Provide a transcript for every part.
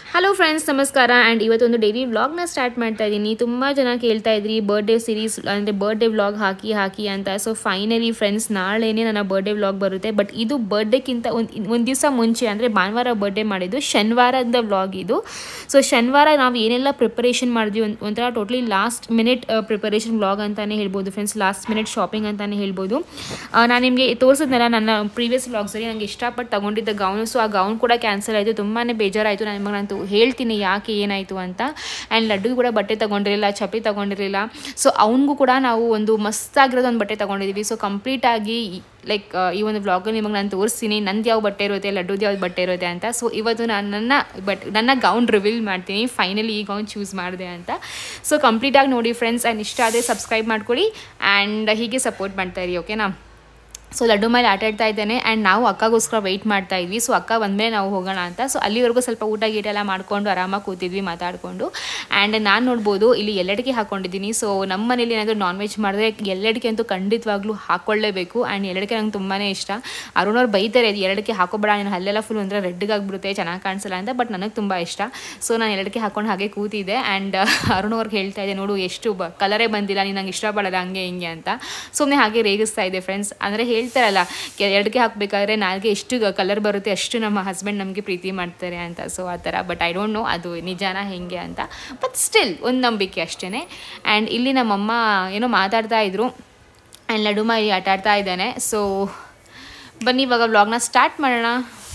Hello friends ನಮಸ್ಕಾರ and ಇವತ್ತೊಂದು daily ವ್ಲಾಗ್ನ ಸ್ಟಾರ್ಟ್ ಮಾಡ್ತಾ ಇದ್ದೀನಿ ತುಂಬ ಜನ ಕೇಳ್ತಾ ಇದ್ರಿ ಬರ್ಡೇ ಸೀರೀಸ್ ಅಂದರೆ ಬರ್ಡೇ ವ್ಲಾಗ್ ಹಾಕಿ ಹಾಕಿ ಅಂತ ಸೊ ಫೈನಲಿ ಫ್ರೆಂಡ್ಸ್ ನಾಳೆನೇ ನನ್ನ ಬರ್ಡೇ ವ್ಲಾಗ್ ಬರುತ್ತೆ ಬಟ್ ಇದು ಬರ್ಡೇಕ್ಕಿಂತ ಒಂದು ಒಂದು ದಿವಸ ಮುಂಚೆ ಅಂದರೆ ಭಾನುವಾರ ಬರ್ಡೇ ಮಾಡಿದ್ದು ಶನಿವಾರದ ವ್ಲಾಗ್ ಇದು ಸೊ ಶನಿವಾರ ನಾವು ಏನೆಲ್ಲ ಪ್ರಿಪರೇಷನ್ ಮಾಡಿದ್ವಿ ಒಂದು ಒಂಥರ totally last minute preparation vlog ಅಂತಲೇ ಹೇಳ್ಬೋದು ಫ್ರೆಂಡ್ಸ್ ಲಾಸ್ಟ್ ಮಿನಿಟ್ ಶಾಪಿಂಗ್ ಅಂತಲೇ ಹೇಳ್ಬೋದು ನಾನು ನಿಮಗೆ ತೋರಿಸಿದ್ನಲ್ಲ ನನ್ನ ಪ್ರೀವಿಯಸ್ ವ್ಲಾಗ್ಸಲ್ಲಿ ನನಗೆ ಇಷ್ಟಪಟ್ಟು ತಗೊಂಡಿದ್ದ ಗೌನು ಸೊ ಆ ಗೌನ್ ಕೂಡ ಕ್ಯಾನ್ಸಲ್ ಆಯಿತು ತುಂಬಾ ಬೇಜಾರಾಯಿತು ನಾನು ನಿಮಗೆ ನಾನು ಹೇಳ್ತೀನಿ ಯಾಕೆ ಏನಾಯಿತು ಅಂತ ಆ್ಯಂಡ್ ಲಡ್ಡು ಕೂಡ ಬಟ್ಟೆ ತೊಗೊಂಡಿರಲಿಲ್ಲ ಚಪ್ಪಲಿ ತೊಗೊಂಡಿರಲಿಲ್ಲ ಸೊ ಅವನಿಗೂ ಕೂಡ ನಾವು ಒಂದು ಮಸ್ತಾಗಿರೋದು ಒಂದು ಬಟ್ಟೆ ತೊಗೊಂಡಿದ್ದೀವಿ ಸೊ ಕಂಪ್ಲೀಟಾಗಿ ಲೈಕ್ ಈ ಒಂದು ವ್ಲಾಗಲ್ಲಿ ನಿಮಗೆ ನಾನು ತೋರಿಸ್ತೀನಿ ನಂದು ಯಾವ ಬಟ್ಟೆ ಇರುತ್ತೆ ಲಡ್ಡುದು ಯಾವ್ದು ಬಟ್ಟೆ ಇರುತ್ತೆ ಅಂತ ಸೊ ಇವತ್ತು ನಾನು ನನ್ನ ಬಟ್ ನನ್ನ ಗೌನ್ ರಿವೀಲ್ ಮಾಡ್ತೀನಿ ಫೈನಲಿ ಈ ಗೌನ್ ಚೂಸ್ ಮಾಡಿದೆ ಅಂತ ಸೊ ಕಂಪ್ಲೀಟಾಗಿ ನೋಡಿ ಫ್ರೆಂಡ್ಸ್ ಆ್ಯಂಡ್ ಇಷ್ಟ ಆದರೆ ಸಬ್ಸ್ಕ್ರೈಬ್ ಮಾಡ್ಕೊಳ್ಳಿ ಆ್ಯಂಡ್ ಹೀಗೆ ಸಪೋರ್ಟ್ ಮಾಡ್ತಾ ಇರಿ ಓಕೆನಾ ಸೊ ಲಡ್ಡು ಮೇಲೆ ಆಟ ಆಡ್ತಾ ಇದ್ದೇನೆ ಆ್ಯಂಡ್ ನಾವು ಅಕ್ಕಗೋಸ್ಕರ ವೆಯ್ಟ್ ಮಾಡ್ತಾ ಇದ್ವಿ ಸೊ ಅಕ್ಕ ಬಂದಮೇಲೆ ನಾವು ಹೋಗೋಣ ಅಂತ ಸೊ ಅಲ್ಲಿವರೆಗೂ ಸ್ವಲ್ಪ ಊಟ ಗೀಟ ಎಲ್ಲ ಮಾಡ್ಕೊಂಡು ಆರಾಮಾಗಿ ಕೂತಿದ್ವಿ ಮಾತಾಡಿಕೊಂಡು ಆ್ಯಂಡ್ ನಾನು ನೋಡ್ಬೋದು ಇಲ್ಲಿ ಎಲ್ಲಡಿಕೆ ಹಾಕ್ಕೊಂಡಿದ್ದೀನಿ ಸೊ ನಮ್ಮ ಮನೇಲಿ ಏನಾದರೂ ನಾನ್ ವೆಜ್ ಮಾಡಿದ್ರೆ ಎಲ್ಲಡಿಕೆ ಅಂತೂ ಖಂಡಿತವಾಗ್ಲೂ ಹಾಕ್ಕೊಳ್ಳೇಬೇಕು ಆ್ಯಂಡ್ ಎಲ್ಲಡಿಕೆ ನಂಗೆ ತುಂಬಾ ಇಷ್ಟ ಅರುಣ್ ಅವ್ರು ಬೈತಾರೆ ಎರಡಕ್ಕೆ ಹಾಕೋಬೇಡ ನೀನು ಅಲ್ಲೆಲ್ಲ ಫುಲ್ ಅಂದರೆ ರೆಡ್ಗಾಗ್ಬಿಡುತ್ತೆ ಚೆನ್ನಾಗಿ ಕಾಣಿಸಲ್ಲ ಅಂತ ಬಟ್ ನನಗೆ ತುಂಬ ಇಷ್ಟ ಸೊ ನಾನು ಎರಡಕ್ಕೆ ಹಾಕೊಂಡು ಹಾಗೆ ಕೂತಿದ್ದೆ ಆ್ಯಂಡ್ ಅರುಣ್ ಅವ್ರಿಗೆ ಹೇಳ್ತಾ ಇದ್ದೆ ನೋಡು ಎಷ್ಟು ಬ ಕಲರೇ ಬಂದಿಲ್ಲ ನೀನು ನಂಗೆ ಇಷ್ಟಪಡಲ್ಲ ಹಂಗೆ ಹಿಂಗೆ ಅಂತ ಸುಮ್ಮನೆ ಹಾಗೆ ರೇಗಿಸ್ತಾ ಇದೆ ಫ್ರೆಂಡ್ಸ್ ಅಂದರೆ ಹೇಳ್ತಾರಲ್ಲ ಎರಡಕ್ಕೆ ಹಾಕಬೇಕಾದ್ರೆ ನಾಲ್ಗೆ ಎಷ್ಟು ಕಲರ್ ಬರುತ್ತೆ ಅಷ್ಟು ನಮ್ಮ ಹಸ್ಬೆಂಡ್ ನಮಗೆ ಪ್ರೀತಿ ಮಾಡ್ತಾರೆ ಅಂತ ಸೊ ಆ ಥರ ಬಟ್ ಐ ಡೋಂಟ್ ನೋ ಅದು ನಿಜಾನ ಹೆಂಗೆ ಅಂತ ಬಟ್ ಸ್ಟಿಲ್ ಒಂದು ನಂಬಿಕೆ ಅಷ್ಟೇ ಆ್ಯಂಡ್ ಇಲ್ಲಿ ನಮ್ಮಮ್ಮ ಏನೋ ಮಾತಾಡ್ತಾ ಇದ್ರು ಆ್ಯಂಡ್ ಲಡ್ಡು ಇಲ್ಲಿ ಆಟ ಆಡ್ತಾ ಇದ್ದಾನೆ ಸೊ ಬನ್ನಿ ಇವಾಗ ವ್ಲಾಗ್ನ ಸ್ಟಾರ್ಟ್ ಮಾಡೋಣ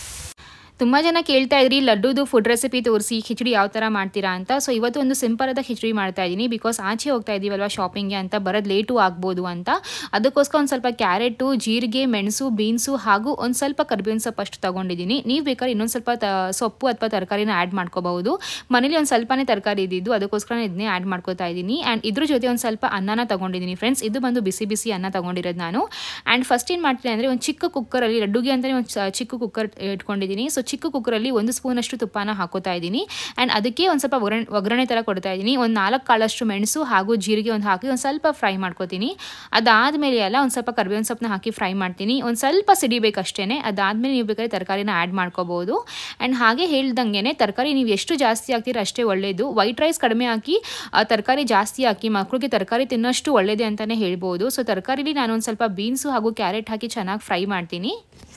ತುಂಬ ಜನ ಕೇಳ್ತಾ ಇದ್ರಿ ಲಡ್ಡುದು ಫುಡ್ ರೆಸಿಪಿ ತೋರಿಸಿ ಖಿಚಡಿ ಯಾವ ಥರ ಮಾಡ್ತೀರಾ ಅಂತ ಸೊ ಇವತ್ತು ಒಂದು ಸಿಂಪಲ್ ಆದ ಖಿಚಡಿ ಮಾಡ್ತಾ ಇದ್ದೀನಿ ಬಿಕಾಸ್ ಆಚೆ ಹೋಗ್ತಾ ಇದ್ದೀವಲ್ವ ಶಾಪಿಂಗ್ಗೆ ಅಂತ ಬರೋದು ಲೇಟು ಆಗ್ಬೋದು ಅಂತ ಅದಕ್ಕೋಸ್ಕರ ಒಂದು ಸ್ವಲ್ಪ ಕ್ಯಾರೆಟು ಜೀರಿಗೆ ಮೆಣಸು ಬೀನ್ಸು ಹಾಗೂ ಒಂದು ಸ್ವಲ್ಪ ಕರ್ಬೇವಿನ ಸೊಪ್ಪು ಅಷ್ಟು ತೊಗೊಂಡಿದ್ದೀನಿ ನೀವು ಬೇಕಾದ್ರೆ ಇನ್ನೊಂದು ಸ್ವಲ್ಪ ತ ಸೊಪ್ಪು ಅಥವಾ ತರಕಾರಿನ ಆ್ಯಡ್ ಮಾಡ್ಕೋಬಹುದು ಮನೇಲಿ ಒಂದು ಸ್ವಲ್ಪನೇ ತರಕಾರಿ ಇದ್ದಿದ್ದು ಅದಕ್ಕೋಸ್ಕರ ಇದನ್ನೇ ಆ್ಯಡ್ ಮಾಡ್ಕೋತಾ ಇದ್ದೀನಿ ಆ್ಯಂಡ್ ಇದ್ರ ಜೊತೆ ಒಂದು ಸ್ವಲ್ಪ ಅನ್ನನ ತೊಗೊಂಡಿದ್ದೀನಿ ಫ್ರೆಂಡ್ಸ್ ಇದು ಬಂದು ಬಿಸಿ ಬಿಸಿ ಅನ್ನ ತೊಗೊಂಡಿರೋದು ನಾನು ಆ್ಯಂಡ್ ಫಸ್ಟ್ ಏನು ಮಾಡ್ತೀನಿ ಅಂದರೆ ಒಂದು ಚಿಕ್ಕ ಕುಕ್ಕರಲ್ಲಿ ಲಡ್ಡುಗೆ ಅಂತಲೇ ಒಂದು ಚಿಕ್ಕ ಕುಕ್ಕರ್ ಇಟ್ಕೊಂಡಿದ್ದೀನಿ ಸೊ ಚಿಕ್ಕ ಕುಕ್ಕರಲ್ಲಿ ಒಂದು ಸ್ಪೂನಷ್ಟು ತುಪ್ಪನ ಹಾಕೋತಾ ಇದ್ದೀನಿ ಆ್ಯಂಡ್ ಅದಕ್ಕೆ ಒಂದು ಸ್ವಲ್ಪ ಒಗ್ಗರಣೆ ಒಗ್ಗರಣೆ ಥರ ಕೊಡ್ತಾ ಇದ್ದೀನಿ ಒಂದು ನಾಲ್ಕು ಕಾಳಷ್ಟು ಮೆಣಸು ಹಾಗೂ ಜೀರಿಗೆ ಒಂದು ಹಾಕಿ ಒಂದು ಸ್ವಲ್ಪ ಫ್ರೈ ಮಾಡ್ಕೋತೀನಿ ಅದಾದಮೇಲೆ ಎಲ್ಲ ಒಂದು ಸ್ವಲ್ಪ ಕರ್ಬೇವಿನ ಸೊಪ್ಪನ್ನ ಹಾಕಿ ಫ್ರೈ ಮಾಡ್ತೀನಿ ಒಂದು ಸ್ವಲ್ಪ ಸಿಡಿಬೇಕಷ್ಟೇ ಅದಾದಮೇಲೆ ನೀವು ಬೇಕಾದ್ರೆ ತರಕಾರಿನ ಆ್ಯಡ್ ಮಾಡ್ಕೋಬೋದು ಆ್ಯಂಡ್ ಹಾಗೆ ಹೇಳ್ದಂಗೆ ತರಕಾರಿ ನೀವು ಎಷ್ಟು ಜಾಸ್ತಿ ಹಾಕ್ತೀರ ಅಷ್ಟೇ ಒಳ್ಳೆಯದು ವೈಟ್ ರೈಸ್ ಕಡಿಮೆ ಹಾಕಿ ತರಕಾರಿ ಜಾಸ್ತಿ ಹಾಕಿ ಮಕ್ಕಳಿಗೆ ತರಕಾರಿ ತಿನ್ನೋಷ್ಟು ಒಳ್ಳೆಯದೇ ಅಂತಲೇ ಹೇಳ್ಬೋದು ಸೊ ತರಕಾರಿಲಿ ನಾನು ಒಂದು ಸ್ವಲ್ಪ ಬೀನ್ಸು ಹಾಗೂ ಕ್ಯಾರೆಟ್ ಹಾಕಿ ಚೆನ್ನಾಗಿ ಫ್ರೈ ಮಾಡ್ತೀನಿ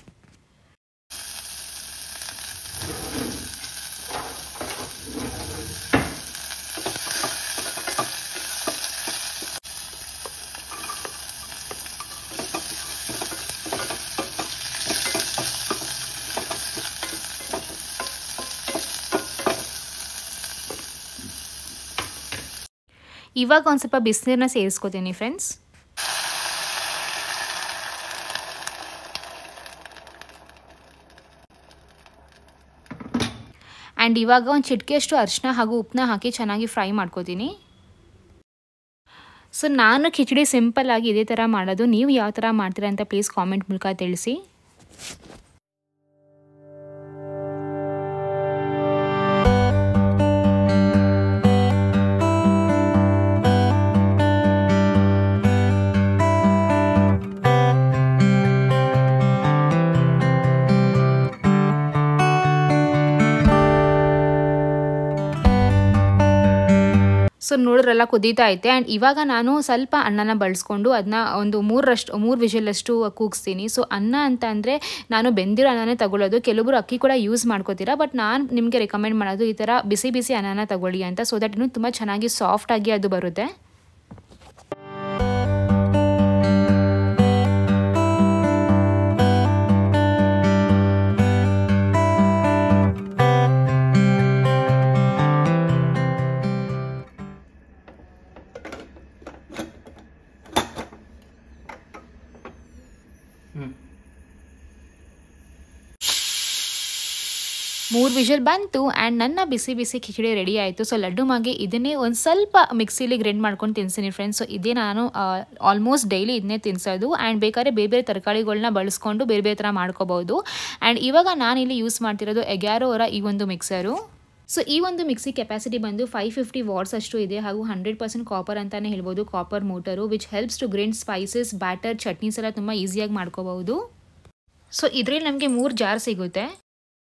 ಇವಾಗ ಒಂದು ಸ್ವಲ್ಪ ಬಿಸಿನೀರನ್ನ ಸೇರಿಸ್ಕೋತೀನಿ ಫ್ರೆಂಡ್ಸ್ ಆ್ಯಂಡ್ ಇವಾಗ ಒಂದು ಚಿಟಿಕೆಯಷ್ಟು ಅರಿಶಿನ ಹಾಗೂ ಉಪ್ಪನ್ನ ಹಾಕಿ ಚೆನ್ನಾಗಿ ಫ್ರೈ ಮಾಡ್ಕೋತೀನಿ ಸೊ ನಾನು ಖಿಚಡಿ ಸಿಂಪಲ್ ಆಗಿ ಇದೇ ಥರ ಮಾಡೋದು ನೀವು ಯಾವ ಥರ ಮಾಡ್ತೀರಾ ಅಂತ ಪ್ಲೀಸ್ ಕಾಮೆಂಟ್ ಮೂಲಕ ತಿಳಿಸಿ ಸೊ ನೋಡ್ರೆಲ್ಲ ಕುದೀತಾ ಐತೆ ಆ್ಯಂಡ್ ಇವಾಗ ನಾನು ಸ್ವಲ್ಪ ಅನ್ನನ ಬಳಸ್ಕೊಂಡು ಅದನ್ನ ಒಂದು ಮೂರರಷ್ಟು ಮೂರು ವಿಷಲಷ್ಟು ಕೂಗಿಸ್ತೀನಿ ಸೊ ಅನ್ನ ಅಂತ ಅಂದರೆ ನಾನು ಬೆಂದಿರೋ ಅನ್ನನೇ ತಗೊಳ್ಳೋದು ಕೆಲವೊಬ್ರು ಅಕ್ಕಿ ಕೂಡ ಯೂಸ್ ಮಾಡ್ಕೋತೀರಾ ಬಟ್ ನಾನು ನಿಮಗೆ ರೆಕಮೆಂಡ್ ಮಾಡೋದು ಈ ಥರ ಬಿಸಿ ಬಿಸಿ ಅನ್ನನ ತಗೊಳ್ಳಿ ಅಂತ ಸೊ ದಟ್ ಇನ್ನೂ ತುಂಬ ಚೆನ್ನಾಗಿ ಸಾಫ್ಟಾಗಿ ಅದು ಬರುತ್ತೆ ಮೂರು ವಿಷಲ್ ಬಂತು ಆ್ಯಂಡ್ ನನ್ನ ಬಿಸಿ ಬಿಸಿ ಖಿಚಡಿ ರೆಡಿ ಆಯಿತು ಸೊ ಲಡ್ಡು ಮಾಗೆ ಇದನ್ನೇ ಒಂದು ಸ್ವಲ್ಪ ಮಿಕ್ಸಿಲಿ ಗ್ರೈಂಡ್ ಮಾಡ್ಕೊಂಡು ತಿನ್ಸಿನಿ ಫ್ರೆಂಡ್ಸ್ ಸೊ ಇದೇ ನಾನು ಆಲ್ಮೋಸ್ಟ್ ಡೈಲಿ ಇದನ್ನೇ ತಿನ್ಸೋದು ಆ್ಯಂಡ್ ಬೇಕಾದ್ರೆ ಬೇರೆ ಬೇರೆ ತರಕಾರಿಗಳನ್ನ ಬಳಸ್ಕೊಂಡು ಬೇರೆ ಬೇರೆ ಥರ ಮಾಡ್ಕೋಬೋದು ಆ್ಯಂಡ್ ಇವಾಗ ನಾನಿಲ್ಲಿ ಯೂಸ್ ಮಾಡ್ತಿರೋದು ಎಗ್ಯಾರೋ ಅವರ ಈ ಒಂದು ಮಿಕ್ಸರು ಸೊ ಈ ಒಂದು ಮಿಕ್ಸಿ ಕೆಪಾಸಿಟಿ ಬಂದು ಫೈವ್ ಫಿಫ್ಟಿ ವಾಟ್ಸ್ ಅಷ್ಟು ಇದೆ ಹಾಗೂ ಹಂಡ್ರೆಡ್ ಪರ್ಸೆಂಟ್ ಕಾಪರ್ ಅಂತಲೇ ಹೇಳ್ಬೋದು copper motor which helps to grind spices batter chutneys ಎಲ್ಲ ತುಂಬ ಈಸಿಯಾಗಿ ಮಾಡ್ಕೋಬಹುದು ಸೊ ಇದರಲ್ಲಿ ನಮಗೆ ಮೂರು ಜಾರ್ ಸಿಗುತ್ತೆ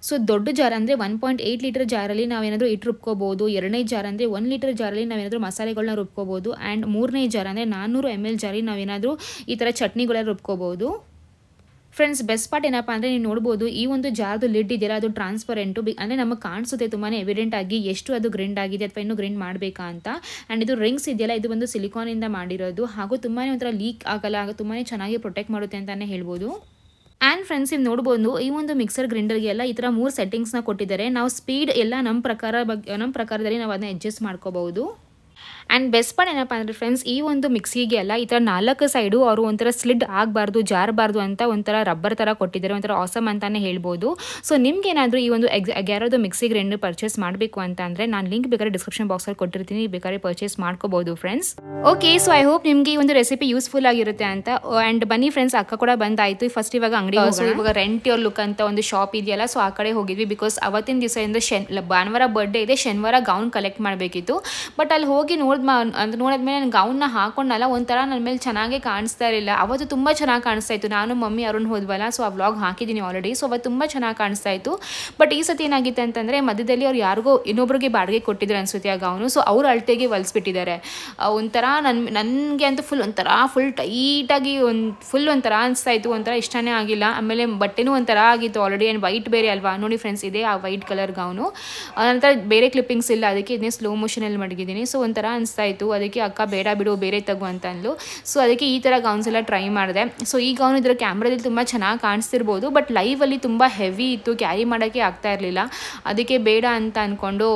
ಸೊ ದೊಡ್ಡ ಜಾರ್ ಅಂದರೆ ಒನ್ ಪಾಯಿಂಟ್ ಏಯ್ಟ್ ಲೀಟರ್ ಜಾರಲ್ಲಿ ನಾವೇನಾದರೂ ಇಟ್ಟು ರುಬ್ಕೋಬೋದು ಎರಡನೇ ಜಾರ್ ಅಂದರೆ ಒನ್ ಲೀಟರ್ ಜಾರಲ್ಲಿ ನಾವೇನಾದರೂ ಮಸಾಲೆಗಳನ್ನ ರುಬ್ಕೋಬೋದು ಆ್ಯಂಡ್ ಮೂರನೇ ಜಾರ್ ಅಂದರೆ ನಾನ್ನೂರು ಎಮ್ ಎಲ್ ಜಾರಲ್ಲಿ ನಾವೇನಾದರೂ ಈ ಥರ ಚಟ್ನಿಗಳನ್ನ ರುಬ್ಕೋಬೋದು ಫ್ರೆಂಡ್ಸ್ ಬೆಸ್ಟ್ ಪಾರ್ಟ್ ಏನಪ್ಪ ಅಂದರೆ ನೀವು ನೋಡ್ಬೋದು ಈ ಒಂದು ಜಾರ್ದು ಲಿಡ್ ಇದೆಯಲ್ಲ ಅದು ಟ್ರಾನ್ಸ್ಪರೆಂಟು ಬಿ ಅಂದರೆ ನಮಗೆ ಕಾಣಿಸುತ್ತೆ ತುಂಬಾ ಎವಿಡೆಂಟ್ ಆಗಿ ಎಷ್ಟು ಅದು ಗ್ರೈಂಡ್ ಆಗಿದೆ ಅಥವಾ ಇನ್ನೂ ಗ್ರೈಂಡ್ ಮಾಡಬೇಕಾ ಅಂತ ಆ್ಯಂಡ್ ಇದು ರಿಂಗ್ಸ್ ಇದೆಯಲ್ಲ ಇದು ಒಂದು ಸಿಲಿಕಾನಿಂದ ಮಾಡಿರೋದು ಹಾಗೂ ತುಂಬಾ ಒಂಥರ ಲೀಕ್ ಆಗಲ್ಲ ಹಾಗೂ ತುಂಬಾ ಚೆನ್ನಾಗಿ ಪ್ರೊಟೆಕ್ಟ್ ಮಾಡುತ್ತೆ ಅಂತಲೇ ಹೇಳ್ಬೋದು ಆ್ಯಂಡ್ ಫ್ರೆಂಡ್ಸ್ ನೀವು ನೋಡ್ಬೋದು ಈ ಒಂದು ಮಿಕ್ಸರ್ ಗ್ರೈಂಡರ್ಗೆ ಎಲ್ಲ ಈ ಥರ ಮೂರು ಸೆಟ್ಟಿಂಗ್ಸ್ನ ಕೊಟ್ಟಿದ್ದಾರೆ ನಾವು ಸ್ಪೀಡ್ ಎಲ್ಲ ನಮ್ಮ ಪ್ರಕಾರ ಬಗ್ಗೆ ನಮ್ಮ ಪ್ರಕಾರದಲ್ಲಿ ನಾವು ಅದನ್ನ ಅಡ್ಜಸ್ಟ್ ಮಾಡ್ಕೋಬಹುದು ಆ್ಯಂಡ್ ಬೆಸ್ಟ್ ಪಾರ್ಟ್ ಏನಪ್ಪ ಅಂದರೆ ಫ್ರೆಂಡ್ಸ್ ಈ ಒಂದು ಮಿಕ್ಸಿಗೆ ಎಲ್ಲ ಈ ಥರ ನಾಲ್ಕು ಸೈಡು ಅವರು ಒಂಥರ ಸ್ಲಿಡ್ ಆಗಬಾರ್ದು ಜಾರಬಾರ್ದು ಅಂತ ಒಂಥರ ರಬ್ಬರ್ ಥರ ಕೊಟ್ಟಿದ್ದಾರೆ ಒಂಥರ ಆಸಮ್ ಅಂತಲೇ ಹೇಳ್ಬೋದು ಸೊ ನಿಮ್ಗೇನಾದರೂ ಈ ಒಂದು ಎಕ್ಸ್ ಗ್ಯಾರೋದು ಮಿಕ್ಸಿ ಗ್ರೈಂಡರ್ ಪರ್ಚೇಸ್ ಮಾಡಬೇಕು ಅಂತ ಅಂದರೆ ನಾನು ಲಿಂಕ್ ಬೇಕಾದ್ರೆ ಡಿಸ್ಕ್ರಿಪ್ಷನ್ ಬಾಕ್ಸಲ್ಲಿ ಕೊಟ್ಟಿರ್ತೀನಿ ಬೇಕಾದ್ರೆ ಪರ್ಚೇಸ್ ಮಾಡ್ಕೋಬೋದು friends okay so I hope ನಿಮಗೆ ಈ ಒಂದು ರೆಸಿಪಿ ಯೂಸ್ಫುಲ್ ಆಗಿರುತ್ತೆ ಅಂತ ಆ್ಯಂಡ್ ಬನ್ನಿ ಫ್ರೆಂಡ್ಸ್ ಅಕ್ಕ ಕೂಡ ಬಂದಾಯಿತು ಫಸ್ಟ್ ಇವಾಗ ಅಂಗಡಿ ಸೊ ಇವಾಗ ರೆಂಟ್ ಯೋರ್ ಲುಕ್ ಅಂತ ಒಂದು ಶಾಪ್ ಇದೆಯಲ್ಲ ಸೊ ಆ ಕಡೆ ಹೋಗಿದ್ವಿ ಬಿಕಾಸ್ ಅವತ್ತಿನ ದಿವಸದಿಂದ ಶನ್ ಭಾನುವಾರ ಬರ್ಡೇ ಇದೆ ಶನಿವಾರ ಗೌನ್ ಕಲೆಕ್ಟ್ ಮಾಡಬೇಕಿತ್ತು ಬಟ್ ಅಲ್ಲಿ ಹೋಗಿ ನೋಡಿದ ಅಂತ ನೋಡಿದ್ಮೇಲೆ ನಾನು ಗೌನ್ನ ಹಾಕೊಂಡಲ್ಲ ಒಂಥರ ನನ್ನ ಮೇಲೆ ಚೆನ್ನಾಗೇ ಕಾಣಿಸ್ತಾ ಇರಲಿಲ್ಲ ಅವತ್ತು ತುಂಬ ಚೆನ್ನಾಗಿ ಕಾಣಿಸ್ತಾ ಇತ್ತು ನಾನು ಮಮ್ಮಿ ಅರುಣ್ ಹೋದ್ವಲ್ಲ ಸೊ ಆ ವ್ಲಾಗ್ ಹಾಕಿದ್ದೀನಿ ಆಲ್ರೆಡಿ ಸೊ ಅವತ್ತು ತುಂಬ ಚೆನ್ನಾಗಿ ಕಾಣಿಸ್ತಾ ಇತ್ತು ಬಟ್ ಈ ಸತಿ ಏನಾಗಿತ್ತು ಅಂತಂದರೆ ಮಧ್ಯದಲ್ಲಿ ಅವ್ರು ಯಾರಿಗೋ ಇನ್ನೊಬ್ರಿಗೆ ಬಾಡಿಗೆ ಕೊಟ್ಟಿದ್ರು ಅನ್ಸುತ್ತೆ ಆ ಗೌನು ಸೊ ಅವ್ರ ಅಳತೆಗೆ ಹೊಲಿಸ್ಬಿಟ್ಟಿದ್ದಾರೆ ಒಂಥರ ನನ್ನ ನನಗೆ ಅಂತೂ ಫುಲ್ ಒಂಥರ ಫುಲ್ ಟೈಟಾಗಿ ಒಂದು ಫುಲ್ ಒಂಥರ ಅನಿಸ್ತಾ ಇತ್ತು ಒಂಥರ ಇಷ್ಟನೇ ಆಗಿಲ್ಲ ಆಮೇಲೆ ಬಟ್ಟೆನೂ ಒಂಥರ ಆಗಿತ್ತು ಆಲ್ರೆಡಿ ಆ್ಯಂಡ್ ವೈಟ್ ಬೇರೆ ಅಲ್ವಾ ನೋಡಿ ಫ್ರೆಂಡ್ಸ್ ಇದೆ ಆ ವೈಟ್ ಕಲರ್ ಗೌನು ನಂತರ ಬೇರೆ ಕ್ಲಿಪ್ಪಿಂಗ್ಸ್ ಇಲ್ಲ ಅದಕ್ಕೆ ಇದನ್ನೇ ಸ್ಲೋ ಮೋಷನಲ್ಲಿ ಮಡಗಿದ್ದೀನಿ ಸೊ ಒಂಥರ ಅನಿಸ್ತಾ ಇತ್ತು ಅದಕ್ಕೆ ಅಕ್ಕ ಬೇಡ ಬಿಡು ಬೇರೆ ತಗೋ ಅಂತ ಅಂದ್ಲು ಸೊ ಅದಕ್ಕೆ ಈ ಥರ ಗೌನ್ಸ್ ಎಲ್ಲ ಟ್ರೈ ಮಾಡಿದೆ ಸೊ ಈ ಗೌನ್ ಇದರ ಕ್ಯಾಮ್ರಾದಲ್ಲಿ ತುಂಬ ಚೆನ್ನಾಗಿ ಕಾಣಿಸ್ತಿರ್ಬೋದು ಬಟ್ ಲೈವಲ್ಲಿ ತುಂಬ ಹೆವಿ ಇತ್ತು ಕ್ಯಾರಿ ಮಾಡೋಕ್ಕೆ ಆಗ್ತಾ ಇರಲಿಲ್ಲ ಅದಕ್ಕೆ ಬೇಡ ಅಂತ ಅಂದ್ಕೊಂಡು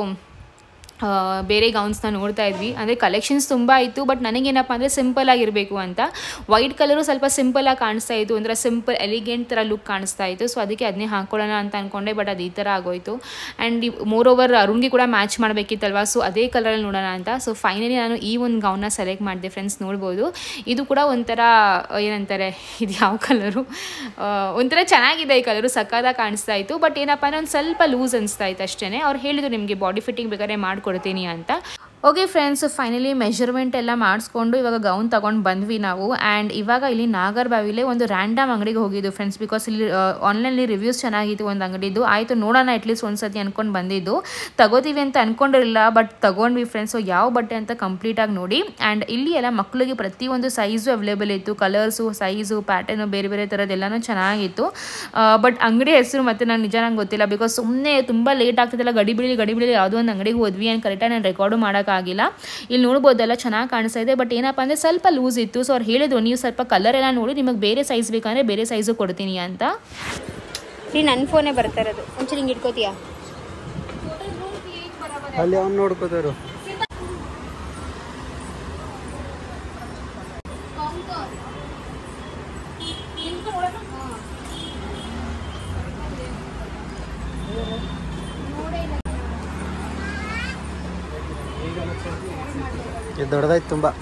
ಬೇರೆ ಗೌನ್ಸ್ನ ನೋಡ್ತಾ ಇದ್ವಿ ಅಂದರೆ ಕಲೆಕ್ಷನ್ಸ್ ತುಂಬ ಇತ್ತು ಬಟ್ ನನಗೇನಪ್ಪ ಅಂದರೆ ಸಿಂಪಲ್ ಆಗಿರಬೇಕು ಅಂತ ವೈಟ್ ಕಲರು ಸ್ವಲ್ಪ ಸಿಂಪಲಾಗಿ ಕಾಣಿಸ್ತಾ ಇತ್ತು ಒಂಥರ ಸಿಂಪಲ್ ಎಲಿಗೆಂಟ್ ಥರ ಲುಕ್ ಕಾಣಿಸ್ತಾ ಇತ್ತು ಸೊ ಅದಕ್ಕೆ ಅದನ್ನೇ ಹಾಕೊಳ್ಳೋಣ ಅಂತ ಅಂದ್ಕೊಂಡೆ ಬಟ್ ಅದು ಈ ಥರ ಆಗೋಯ್ತು ಆ್ಯಂಡ್ ಮೋರ್ ಓವರ್ ಅರುಣ್ಗೆ ಕೂಡ ಮ್ಯಾಚ್ ಮಾಡಬೇಕಿತ್ತಲ್ವ ಸೊ ಅದೇ ಕಲರಲ್ಲಿ ನೋಡೋಣ ಅಂತ ಸೊ ಫೈನಲಿ ನಾನು ಈ ಒಂದು ಗೌನ್ನ ಸೆಲೆಕ್ಟ್ ಮಾಡಿದೆ ಫ್ರೆಂಡ್ಸ್ ನೋಡ್ಬೋದು ಇದು ಕೂಡ ಒಂಥರ ಏನಂತಾರೆ ಇದು ಯಾವ ಕಲರು ಒಂಥರ ಚೆನ್ನಾಗಿದೆ ಈ ಕಲರು ಸಕ್ಕದಾಗಿ ಕಾಣಿಸ್ತಾ ಇತ್ತು ಬಟ್ ಏನಪ್ಪ ಅಂದರೆ ಒಂದು ಸ್ವಲ್ಪ ಲೂಸ್ ಅನಿಸ್ತಾ ಇತ್ತು ಅಷ್ಟೇ ಅವ್ರು ಹೇಳಿದ್ರು ನಿಮಗೆ ಬಾಡಿ ಫಿಟ್ಟಿಂಗ್ ಬೇಕಾದ್ರೆ ಮಾಡಿಕೊಡ್ತೀನಿ ಅಂತ ಓಕೆ ಫ್ರೆಂಡ್ಸ್ ಫೈನಲಿ ಮೆಷರ್ಮೆಂಟ್ ಎಲ್ಲ ಮಾಡಿಸ್ಕೊಂಡು ಇವಾಗ ಗೌನ್ ತೊಗೊಂಡು ಬಂದ್ವಿ ನಾವು ಆ್ಯಂಡ್ ಇವಾಗ ಇಲ್ಲಿ ನಾಗರ್ಬಾವಿಲೇ ಒಂದು ರ್ಯಾಂಡಮ್ ಅಂಗಡಿಗೆ ಹೋಗಿದ್ದು ಫ್ರೆಂಡ್ಸ್ ಬಿಕಾಸ್ ಇಲ್ಲಿ ಆನ್ಲೈನಲ್ಲಿ ರಿವ್ಯೂಸ್ ಚೆನ್ನಾಗಿತ್ತು ಒಂದು ಅಂಗಡಿದು ಆಯಿತು ನೋಡೋಣ ಅಟ್ಲೀಸ್ಟ್ ಒಂದು ಸತಿ ಅಂದ್ಕೊಂಡು ಬಂದಿದ್ದು ತಗೋತೀವಿ ಅಂತ ಅಂದ್ಕೊಂಡಿರಲಿಲ್ಲ ಬಟ್ ತೊಗೊಂಡ್ವಿ ಫ್ರೆಂಡ್ಸ್ ಸೊ ಯಾವ ಬಟ್ಟೆ ಅಂತ ಕಂಪ್ಲೀಟಾಗಿ ನೋಡಿ ಆ್ಯಂಡ್ ಇಲ್ಲಿ ಎಲ್ಲ ಮಕ್ಕಳಿಗೆ ಪ್ರತಿಯೊಂದು ಸೈಜು ಅವೈಲೇಬಲ್ ಇತ್ತು ಕಲರ್ಸು ಸೈಜು ಪ್ಯಾಟರ್ನು ಬೇರೆ ಬೇರೆ ಥರದ್ದೆಲ್ಲನೂ ಚೆನ್ನಾಗಿತ್ತು ಬಟ್ ಅಂಗಡಿ ಹೆಸರು ಮತ್ತೆ ನಾನು ನಿಜ ನಂಗೆ ಗೊತ್ತಿಲ್ಲ ಬಿಕಾಸ್ ಸುಮ್ಮನೆ ತುಂಬ ಲೇಟ್ ಆಗ್ತಿದ್ದಲ್ಲ ಗಡಿ ಬಿಡಿ ಗಡಿ ಬಿಡಿ ಯಾವುದೋ ಒಂದು ಅಂಗಡಿಗೆ ಹೋದ್ವಿ ಆ್ಯಂಡ್ ಕರೆಕ್ಟಾಗಿ ನಾನು ರೆಕಾರ್ಡು ಮಾಡೋಕೆ ಆಗಿಲ್ಲ ಇಲ್ಲಿ ನೋಡ್ಬೋದಲ್ಲ ಚೆನ್ನಾಗಿ ಕಾಣಿಸ್ತಾ ಇದೆ ಬಟ್ ಏನಪ್ಪ ಅಂದರೆ ಸ್ವಲ್ಪ ಲೂಸ್ ಇತ್ತು ಸೊ ಅವ್ರು ಹೇಳಿದ್ರು ನೀವು ಸ್ವಲ್ಪ ಕಲರ್ ಎಲ್ಲ ನೋಡಿ ನಿಮಗೆ ಬೇರೆ ಸೈಜ್ ಬೇಕಂದರೆ ಬೇರೆ ಸೈಜು ಕೊಡ್ತೀನಿ ಅಂತ ರೀ ನನ್ನ ಫೋನೇ ಬರ್ತಾ ಇರೋದು ಒಂಚೂರು ಹಿಂಗೆ ಇಟ್ಕೋತೀಯಾ ಅಲ್ಲಿ ಅವ್ನು ನೋಡ್ಕೋತಾರು ಇದು ದೊಡ್ಡದಾಯ್ತು ತುಂಬಾ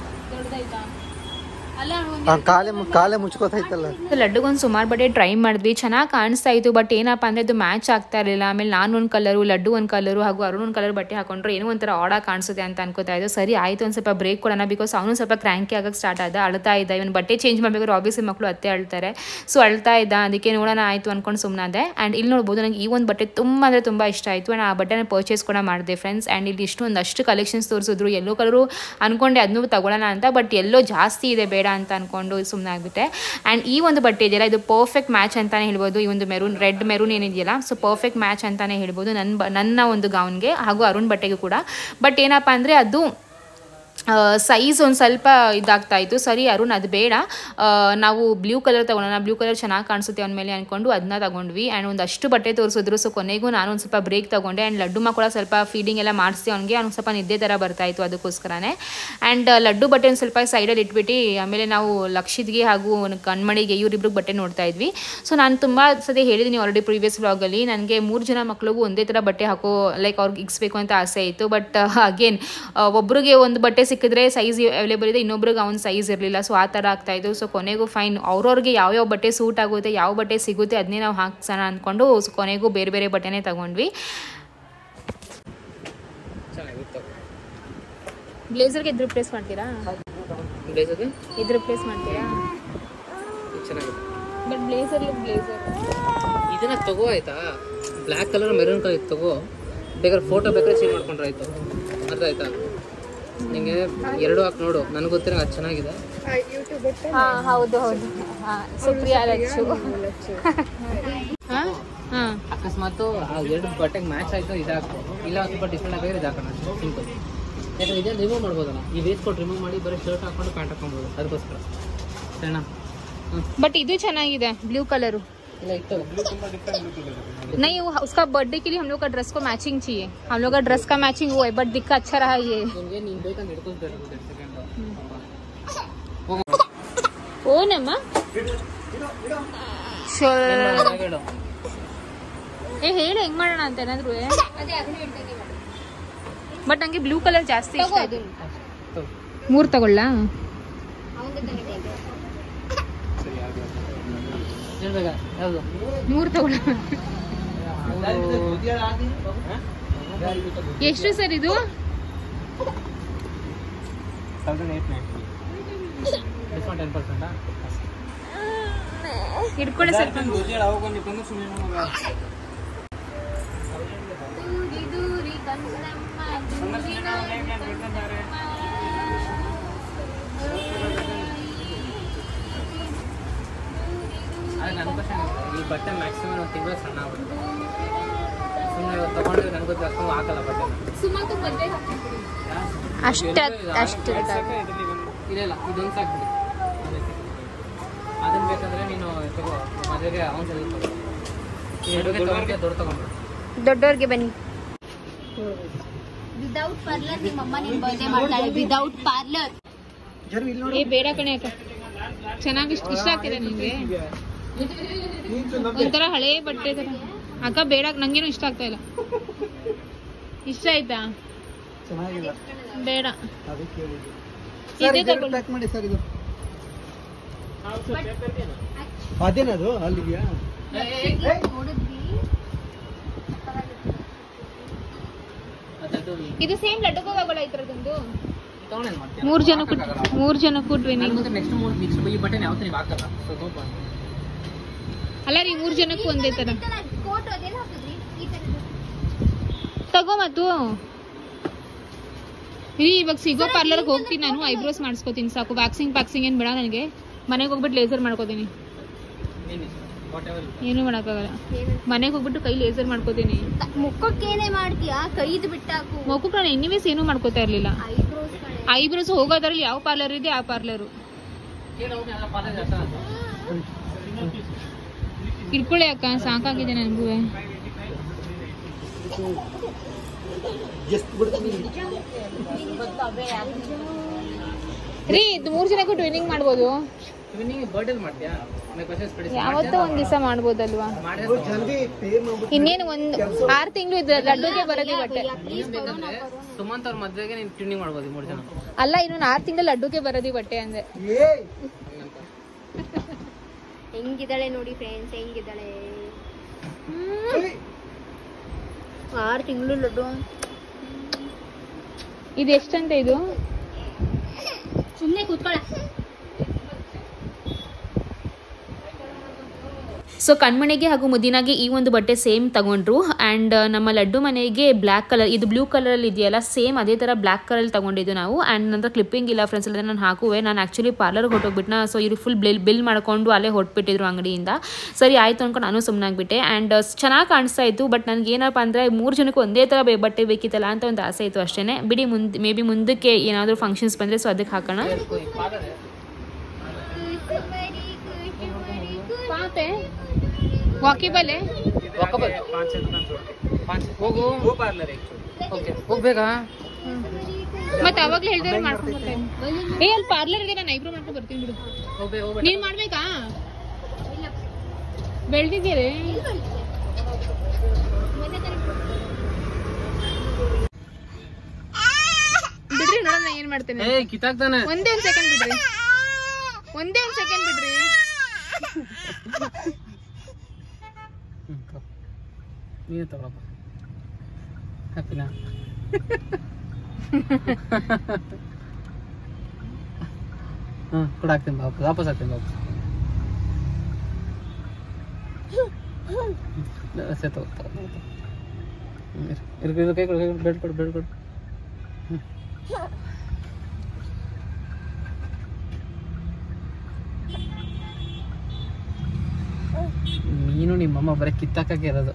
ಆ, ಕಾಲೇ ಮು- ಕಾಲೇ ಮುಚ್ಕೋತೈತಲ್ಲ ಲಡ್ಡುಗೊಂದು ಸುಮಾರು ಬಟ್ಟೆ ಟ್ರೈ ಮಾಡಿದ್ವಿ ಚೆನ್ನಾಗಿ ಕಾಣಿಸ್ತಾ ಇತ್ತು ಬಟ್ ಏನಪ್ಪ ಅಂದರೆ ಅದು ಮ್ಯಾಚ್ ಆಗ್ತಾ ಇರಲಿಲ್ಲ ಆಮೇಲೆ ನಾನು ಒಂದು ಕಲರು ಲಡ್ಡು ಒಂದು ಕಲರು ಹಾಗೂ ಅರುಣ್ ಒಂದು ಕಲರ್ ಬಟ್ಟೆ ಹಾಕೊಂಡ್ರೆ ಏನೋ ಒಂಥರ ಆಡಾಗಿ ಕಾಣಿಸುತ್ತೆ ಅಂತ ಅನ್ಕೋತಾ ಇದ್ದು ಸರಿ ಆಯಿತು ಒಂದು ಸ್ವಲ್ಪ ಬ್ರೇಕ್ ಕೊಡೋಣ ಬಿಕಾಸ್ ಅವನು ಸ್ವಲ್ಪ ಕ್ರ್ಯಾಂಕಿ ಆಗಕ್ಕೆ ಸ್ಟಾರ್ಟ್ ಆದ ಅಳ್ತಾ ಇದ್ದ ಇವನು ಬಟ್ಟೆ ಚೇಂಜ್ ಮಾಡಬೇಕಾದ್ರೆ ಆಬ್ವಿಯಸ್ಲಿ ಮಕ್ಕಳು ಅತ್ತೆ ಅಳ್ತಾರೆ ಸೊ ಅಳ್ತಾ ಇದ್ದ ಅದಕ್ಕೆ ನೋಡೋಣ ಆಯಿತು ಅಂದ್ಕೊಂಡು ಸುಮ್ಮನಾದೆ ಆ್ಯಂಡ್ ಇಲ್ಲಿ ನೋಡ್ಬೋದು ನನಗೆ ಈ ಒಂದು ಬಟ್ಟೆ ತುಂಬ ಅಂದರೆ ತುಂಬ ಇಷ್ಟ ಆಯಿತು ಆ್ಯಂಡ್ ಆ ಬಟ್ಟೆನ ಪರ್ಚೇಸ್ ಕೂಡ ಮಾಡಿದೆ ಫ್ರೆಂಡ್ಸ್ ಆ್ಯಂಡ್ ಇಲ್ಲಿ ಇಷ್ಟು ಒಂದಷ್ಟು ಕಲೆಕ್ಷನ್ಸ್ ತೋರಿಸಿದ್ರು ಎಲ್ಲೋ ಕಲರು ಅಂದ್ಕೊಂಡೆ ಅದನ್ನೂ ತಗೊಳ್ಳೋಣ ಅಂತ ಬಟ್ ಎಲ್ಲೋ ಜಾಸ್ತಿ ಇದೆ ಬೇಡ ಅಂತ ಅಂದ್ಕೊಂಡು ಸುಮ್ಮನೆ ಆಗಿಬಿಟ್ಟೆ ಆ್ಯಂಡ್ ಈ ಒಂದು ಬಟ್ಟೆ ಇದೆಯಲ್ಲ ಇದು ಪರ್ಫೆಕ್ಟ್ ಮ್ಯಾಚ್ ಅಂತಲೇ ಹೇಳ್ಬೋದು ಈ ಒಂದು ಮೆರೂನ್ ರೆಡ್ ಮೆರೂನ್ ಏನಿದೆಯಲ್ಲ ಸೊ ಪರ್ಫೆಕ್ಟ್ ಮ್ಯಾಚ್ ಅಂತಲೇ ಹೇಳ್ಬೋದು ನನ್ನ ಬ ನನ್ನ ಒಂದು ಗೌನ್ಗೆ ಹಾಗೂ ಅರುಣ್ ಬಟ್ಟೆಗೂ ಕೂಡ ಬಟ್ ಏನಪ್ಪ ಅಂದರೆ ಅದು ಸೈಜ್ ಒಂದು ಸ್ವಲ್ಪ ಇದಾಗ್ತಾ ಇತ್ತು ಸರಿ ಅರುಣ್ ಅದು ಬೇಡ ಆ, ನಾವು ಬ್ಲೂ ಕಲರ್ ತೊಗೊಳೋಣ ಬ್ಲೂ ಕಲರ್ ಚೆನ್ನಾಗಿ ಕಾಣಿಸುತ್ತೆ ಅವನ ಮೇಲೆ ಅಂದ್ಕೊಂಡು ಅದನ್ನ ತಗೊಂಡ್ವಿ ಆ್ಯಂಡ್ ಒಂದಷ್ಟು ಬಟ್ಟೆ ತೋರಿಸಿದ್ರು ಸೊ ಕೊನೆಗೂ ನಾನು ಒಂದು ಸ್ವಲ್ಪ ಬ್ರೇಕ್ ತೊಗೊಂಡೆ ಆ್ಯಂಡ್ ಲಡ್ಡುಮ ಕೂಡ ಸ್ವಲ್ಪ ಫೀಡಿಂಗ್ ಎಲ್ಲ ಮಾಡಿಸಿ ಅವ್ನಿಗೆ ಅವ್ನಿಗೆ ಸ್ವಲ್ಪ ನಿದ್ದೆ ಥರ ಬರ್ತಾ ಇತ್ತು ಅದಕ್ಕೋಸ್ಕರನೇ ಆ್ಯಂಡ್ ಲಡ್ಡು ಬಟ್ಟೆ ಒಂದು ಸ್ವಲ್ಪ ಸೈಡಲ್ಲಿ ಇಟ್ಬಿಟ್ಟು ಆಮೇಲೆ ನಾವು ಲಕ್ಷಿತ್ಗೆ ಹಾಗೂ ಕಣ್ಮಣಿಗೆ ಇವರಿಬ್ರಿಗೆ ಬಟ್ಟೆ ನೋಡ್ತಾ ಇದ್ವಿ ಸೊ ನಾನು ತುಂಬ ಸತಿ ಹೇಳಿದ್ದೀನಿ ಆಲ್ರೆಡಿ ಪ್ರೀವಿಯಸ್ ವ್ಲಾಗಲ್ಲಿ ನನಗೆ ಮೂರು ಜನ ಮಕ್ಳಿಗೂ ಒಂದೇ ಥರ ಬಟ್ಟೆ ಹಾಕೋ ಲೈಕ್ ಅವ್ರಿಗೆ ಇಕ್ಸ್ಬೇಕು ಅಂತ ಆಸೆ ಇತ್ತು ಬಟ್ ಅಗೇನ್ ಒಬ್ರಿಗೆ ಒಂದು ಬಟ್ಟೆ ಸಿಕ್ಕಿದ್ರೆ ಸೈಜ್ ಅವೈಲೇಬಲ್ ಇದೆ ಇನ್ನೊಬ್ರಿಗೆ ಅವ್ನ ಸೈಜ್ ಇರಲಿಲ್ಲ ಸೊ ಆ ಥರ ಆಗ್ತಾಯಿತ್ತು ಸೊ ಕೊನೆಗೂ ಫೈನ್ ಅವ್ರವ್ರಿಗೆ ಯಾವ್ಯಾವ ಬಟ್ಟೆ ಸೂಟ್ ಆಗುತ್ತೆ ಯಾವ ಬಟ್ಟೆ ಸಿಗುತ್ತೆ ಅದನ್ನೇ ನಾವು ಹಾಕ್ಸೋಣ ಅಂದ್ಕೊಂಡು ಸೊ ಕೊನೆಗೂ ಬೇರೆ ಬೇರೆ ಬಟ್ಟೆನೇ ತಗೊಂಡ್ವಿ ಬ್ಲೇಸರ್ಗೆ ಇದ್ರ ಪ್ಲೇಸ್ ಮಾಡ್ತೀರಾ ಇದ್ರ ಪ್ಲೇಸ್ ಮಾಡ್ತೀರಾ ಚೆನ್ನಾಗಿದೆ ಬಟ್ ಬ್ಲೇಸರ್ ಬ್ಲೇಸರ್ ಇದನ್ನ ತಗೋ ಆಯ್ತಾ ಬ್ಲ್ಯಾಕ್ ಕಲರ್ ಮೆರೂನ್ ಕಲರ್ ಇತ್ತು ತಗೋ ಬೇಕಾದ್ರೆ ಫೋಟೋ ಬೇಕಾದ್ರೆ ಚೇಂಜ್ ಮಾಡ್ಕೊಂಡ್ರೆ ಆಯ್ತು ಅರ್ಥ ಆಯ್ತಾ ನಿಂಗೆ ಎರಡು ಹಾಕಿ ನೋಡು ನನಗೆ ಗೊತ್ತಿರೋ ಅದು ಚೆನ್ನಾಗಿದೆ ಹಾ ಹೌದು ಹೌದು ಹಾ ಸುಪ್ರಿಯಾ ಲಚ್ಚು ಹಾ ಹಾ ಅಕಸ್ಮಾತ್ ಆ ಎರಡು ಬಟ್ಟೆಗೆ ಮ್ಯಾಚ್ ಆಯ್ತು ಇದಾಕು ಇಲ್ಲ ಒಂದು ಸ್ವಲ್ಪ ಡಿಫ್ರೆಂಟ್ ಆಗಿದ್ರೆ ಇದಾಕೋಣ ಸಿಂಪಲ್ ಯಾಕಂದ್ರೆ ಇದನ್ನು ರಿಮೂವ್ ಮಾಡ್ಬೋದಲ್ಲ ಈ ವೇಸ್ಟ್ ಕೊಟ್ಟು ರಿಮೂವ್ ಮಾಡಿ ಬರೀ ಶರ್ಟ್ ಹಾಕೊಂಡು ಪ್ಯಾಂಟ್ ಹಾಕೊಬೋದು ಅದಕ್ಕೋಸ್ಕರ ಸರಿನಾ ಹ್ಞೂ ಬಟ್ ಇದು ಚೆನ್ನಾಗಿದೆ ಬ್ಲೂ ಕಲರು ಇಲ್ಲ ಇತ್ತು नहीं वो उसका बर्थडे के लिए हम लोग का ड्रेस को मैचिंग चाहिए हम लोग का ड्रेस का मैचिंग वो है बट दिखा अच्छा रहा ये ನಿಮಗೆ ನೀನು ಬೇಕಂತ ಹಿಡ್ಕೊಳ್ತಾರೆ ಎರಡು ಸೆಕೆಂಡ್ ಓನಮ್ಮ ಹೇಳು ಏ ಹೇಳಿ ಹೆಂಗ್ ಮಾಡೋಣ ಅಂತ ಏನಾದ್ರು ಬಟ್ ನಂಗೆ ಬ್ಲೂ ಕಲರ್ ಜಾಸ್ತಿ ಇಷ್ಟ ಆಯ್ತು ಮೂರ್ ತಗೊಳ್ಳ ಹೇಳ್ಬೇಕಾ ಯಾವುದು ಮೂರ್ ತಗೊಳ್ಳ ಎಷ್ಟು ಸರ್ ಇದು ಡಿಸ್ಕೌಂಟ್ ಟೆನ್ ಪರ್ಸೆಂಟಾ ಹಿಡ್ಕೊಳ್ಳಿ ಸ್ವಲ್ಪ ಆದರೆ ನನ್ನ ಕ್ವಶನ್ ಈ ಬಟ್ಟೆ ಮ್ಯಾಕ್ಸಿಮಮ್ ಒಂದು ತಿಂಗಳು ಸಣ್ಣ ಆಗ್ಬಿಡುತ್ತೆ ಸುಮ್ಮನೆ ಇವತ್ತು ತೊಗೊಂಡ್ರೆ ನನಗೂ ಅಷ್ಟೊಂದು ಹಾಕಲ್ಲ ಬಟ್ಟೆ ಅಷ್ಟ ಅಷ್ಟು ಇಲ್ಲ ಇಲ್ಲ ಇದೊಂದು ಸಾಕ್ಬಿಡಿ ಅದನ್ನ ಬೇಕಂದ್ರೆ ನೀನು ತಗೋ ಮದುವೆಗೆ ಅವನ ಸಲ ತಗೋ ಎರಡುಗೆ ತಗೊಂಡ್ರೆ ದೊಡ್ಡ ತಗೊಂಡ್ಬಿಡು ದೊಡ್ಡವ್ರಿಗೆ ಬನ್ನಿ ವಿದೌಟ್ ಪಾರ್ಲರ್ ನಿಮ್ಮ ಅಮ್ಮ ನಿನ್ ಬರ್ಡೇ ಮಾಡ್ತಾಳೆ ವಿದೌಟ್ ಪಾರ್ಲರ್ ಏ ಬೇಡ ಕಣೆ ಅಕ್ಕ ಚೆನ್ನಾಗಿ ಇಷ್ಟ ಇಷ್ಟ ಆಗ್ತಿದೆ ನಿಂಗೆ ಒಂಥರ ಹಳೆ ಬಟ್ಟೆ ತರ ಅಕ್ಕ ಬೇಡ ನಂಗೇನು ಇಷ್ಟ ಆಗ್ತಾ ಇಲ್ಲ ಇಷ್ಟ ಆಯ್ತಾ ಚೆನ್ನಾಗಿಲ್ಲ ಬೇಡ ಅದಕ್ಕೆ ಹೇಳಿದ್ದು. ಇದೇ ಸರ್ ಇದೆರಡು ತಗೊಳ್ಳಿ. ಪ್ಯಾಕ್ ಮಾಡಿ ಸರ್ ಇದು ಅದೇನದು ಅಲ್ಲಿದೆಯಾ ಅದದ್ದು ಇದು ಸೇಮ್ ಲಡ್ಡುಗೂ ತಗೊಳ್ಳ ಈ ಥರದೊಂದು ತಗೊಂಡೇನು ಮಾಡ್ತೀಯ ಮೂರ್ ಜನಕ್ಕೂ ಮೂರ್ ಜನಕ್ಕೂ ಟ್ರೈನಿಂಗ್ ನನಗೂ ನೆಕ್ಸ್ಟ್ ಮೂರು ನೆಕ್ಸ್ಟ್ ಈ ಬಟ್ಟೆ ಯಾವತ್ತೂ ನೀವು ಹಾಕಲ್ಲ ಸೊ ನೋ ಪಾಯಿಂಟ್ ಅಲ್ಲ ರೀ ಮೂರ್ ಜನಕ್ಕೂ ಒಂದೇ ತರ ಕೋಟ್ ಅದೇನು ಹಾಕಿದ್ರಿ ಈ ತರದ್ದು ತಗೋ ಮತ್ತು ರೀ ಇವಾಗ ಸಿಗೋ ಪಾರ್ಲರ್ಗೆ ಹೋಗ್ತೀನಿ ನಾನು ಐಬ್ರೋಸ್ ಮಾಡಿಸ್ಕೋತೀನಿ ಸಾಕು ವ್ಯಾಕ್ಸಿಂಗ್ ಪ್ಯಾಕ್ಸಿಂಗ್ ಏನು ಬೇಡ ನನಗೆ ಮನೆಗೆ ಹೋಗ್ಬಿಟ್ಟು ಲೇಸರ್ ಮಾಡ್ಕೋತೀನಿ ವಾಟ್ ಎವರ್ ಏನೂ ಮಾಡೋಕ್ಕಾಗಲ್ಲ ಮನೆಗೆ ಹೋಗ್ಬಿಟ್ಟು ಕೈ ಲೇಸರ್ ಮಾಡ್ಕೋತೀನಿ ಮುಖಕ್ಕೇನೆ ಮಾಡ್ತೀಯಾ ಕೈದು ಬಿಟ್ಟಾಕು ಮುಖಕ್ಕೆ ನಾನು ಎನಿವೇಸ್ ಏನೂ ಮಾಡ್ಕೋತಾ ಇರಲಿಲ್ಲ ಐಬ್ರೋಸ್ ಕಡೆ ಐಬ್ರೋಸ್ ಹೋಗೋದ್ರಲ್ಲಿ ಯಾವ ಪಾರ್ಲರ್ ಇದೆ ಆ ಪಾರ್ಲರು ಕೇಳಿ ಹೋಗಿ ಎಲ್ಲ ಪಾಲ ಜಾಸ್ತಿ ಇಟ್ಕೊಳ್ಳಿ ಅಕ್ಕ ಸಾಕಾಗಿದೆ ನನಗೂ ಎಷ್ಟು ಬಿಡ್ತೀನಿ ರೀ ಇದು ಮೂರು ಜನಕ್ಕೂ ಟ್ರೈನಿಂಗ್ ಮಾಡ್ಬೋದು ನೀವು ಬರ್ಡೇ ಮಾಡ್ತೀಯಾ ಕ್ವಶನ್ಸ್ ಯಾವತ್ತೋ ಒಂದ್ ದಿವಸ ಮಾಡ್ಬೋದಲ್ವಾ ಮಾಡಿದ್ರೆ ಜಲ್ದಿ ಪೇ ಮಾಡ್ಬಿಟ್ಟು ಇನ್ನೇನು ಒಂದ್ ಆರು ತಿಂಗಳು ಇದ್ರೆ ಲಡ್ಡುಗೆ ಬರೋದಿ ಬಟ್ಟೆ ಬೇಕಂದ್ರೆ ಸುಮಂತ್ ಅವ್ರ ಮದ್ವೆಗೆ ನೀನು ಟ್ಯೂನಿಂಗ್ ಮಾಡ್ಬೋದು ಈ ಮೂರು ಜನ ಅಲ್ಲ ಇನ್ನೊಂದು ಆರು ತಿಂಗಳು ಲಡ್ಡುಗೆ ಬರೋದಿ ಬಟ್ಟೆ ಅಂದೆ ಏ ಹೆಂಗಿದ್ದಾಳೆ ನೋಡಿ ಫ್ರೆಂಡ್ಸ್ ಹೆಂಗಿದ್ದಾಳೆ ಆರು ತಿಂಗಳು ಲಡ್ಡು ಇದು ಎಷ್ಟಂತೆ ಇದು ಸುಮ್ಮನೆ ಕೂತ್ಕೊಳ ಸೊ ಕಣ್ಮಣಿಗೆ ಹಾಗೂ ಮುದಿನಾಗೆ ಈ ಒಂದು ಬಟ್ಟೆ ಸೇಮ್ ತಗೊಂಡ್ರು ಆ್ಯಂಡ್ ನಮ್ಮ ಲಡ್ಡು ಮನೆಗೆ ಬ್ಲ್ಯಾಕ್ ಕಲರ್ ಇದು ಬ್ಲೂ ಕಲರಲ್ಲಿ ಇದೆಯಲ್ಲ ಸೇಮ್ ಅದೇ ಥರ ಬ್ಲ್ಯಾಕ್ ಕಲರಲ್ಲಿ ತಗೊಂಡಿದ್ದು ನಾವು ಆ್ಯಂಡ್ ನಂತರ ಕ್ಲಿಪ್ಪಿಂಗ್ ಇಲ್ಲ ಫ್ರೆಂಡ್ಸ್ ಎಲ್ಲ ನಾನು ಹಾಕುವೆ ನಾನು ಆ್ಯಕ್ಚುಲಿ ಪಾರ್ಲರ್ಗೆ ಹೊಟ್ಟೋಗ್ಬಿಟ್ನ ಸೊ ಇವರು ಫುಲ್ ಬಿಲ್ ಬಿಲ್ ಮಾಡ್ಕೊಂಡು ಅಲ್ಲೇ ಹೊಟ್ಬಿಟ್ಟಿದ್ರು ಅಂಗಡಿಯಿಂದ ಸರಿ ಆಯಿತು ಅಂದ್ಕೊಂಡು ನಾನು ಸುಮ್ಮನಾಗ್ಬಿಟ್ಟೆ ಆ್ಯಂಡ್ ಚೆನ್ನಾಗಿ ಕಾಣಿಸ್ತಾ ಇತ್ತು ಬಟ್ ನನಗೆ ಏನಪ್ಪ ಅಂದರೆ ಮೂರು ಜನಕ್ಕೆ ಒಂದೇ ಥರ ಬೆ- ಬಟ್ಟೆ ಬೇಕಿತ್ತಲ್ಲ ಅಂತ ಒಂದು ಆಸೆ ಇತ್ತು ಅಷ್ಟೇ ಬಿಡಿ ಮುಂದೆ ಮೇ ಬಿ ಮುಂದಕ್ಕೆ ಏನಾದರೂ ಫಂಕ್ಷನ್ಸ್ ಬಂದರೆ ಸೊ ಅದಕ್ಕೆ ಹಾಕೋಣ ಪಾತೆ ವಾಕಿಬಲ್ ಹೋಗು ಓಕೆ ಹೋಗ್ಬೇಕಾ ಮತ್ತೆ ಅವಾಗ್ಲೇ ಹೇಳ್ದೆ ಮಾಡ್ಕೊಂಡು ಏ ಅಲ್ಲಿ ಪಾರ್ಲರ್ ಇದೆ ನಾನು ಐಬ್ರೋ ಮಾಡ್ಕೊಂಡು ಬರ್ತೀನಿ ಬಿಡು ಹೋಗ್ಬೇಕು ಹೋಗ್ಬೇಕು ನೀನ್ ಮಾಡ್ಬೇಕಾ ಬೆಳ್ದಿದ್ದೀರಿ ಬಿಡ್ರಿ ನೋಡೋಣ ನಾ ಏನ್ ಮಾಡ್ತೇನೆ ಏ ಕಿತ್ತಾಕ್ತಾನೆ ಒಂದೇ ಒಂದ್ ಸೆಕೆಂಡ್ ಬಿಡ್ರಿ ಒಂದೇ ಒಂದ್ ಸೆಕೆಂಡ್ ಬಿಡ್ರಿ ನೀನು ತಗೊಳಪ್ಪ ಹ್ಯಾಪಿನಾ ಹಾಂ ಕೂಡ ಹಾಕ್ತೀನಿ ವಾಪಸ್ ವಾಪಸ್ ಹಾಕ್ತೀನಿ ವಾಪಸ್ ಸೆತ್ ಹೋಗ್ತಾ ಇರ್ಕ ಇರ್ಕ ಕೈ ಕೊಡು ಕೈ ಕೊಡು ಬೆಡ್ ಕೊಡು ಬೆಡ್ ಕೊಡು ಹ್ಮ್. ನೀನು ನಿಮ್ಮಮ್ಮ ಬರೀ ಕಿತ್ತಾಕಕ್ಕೆ ಇರೋದು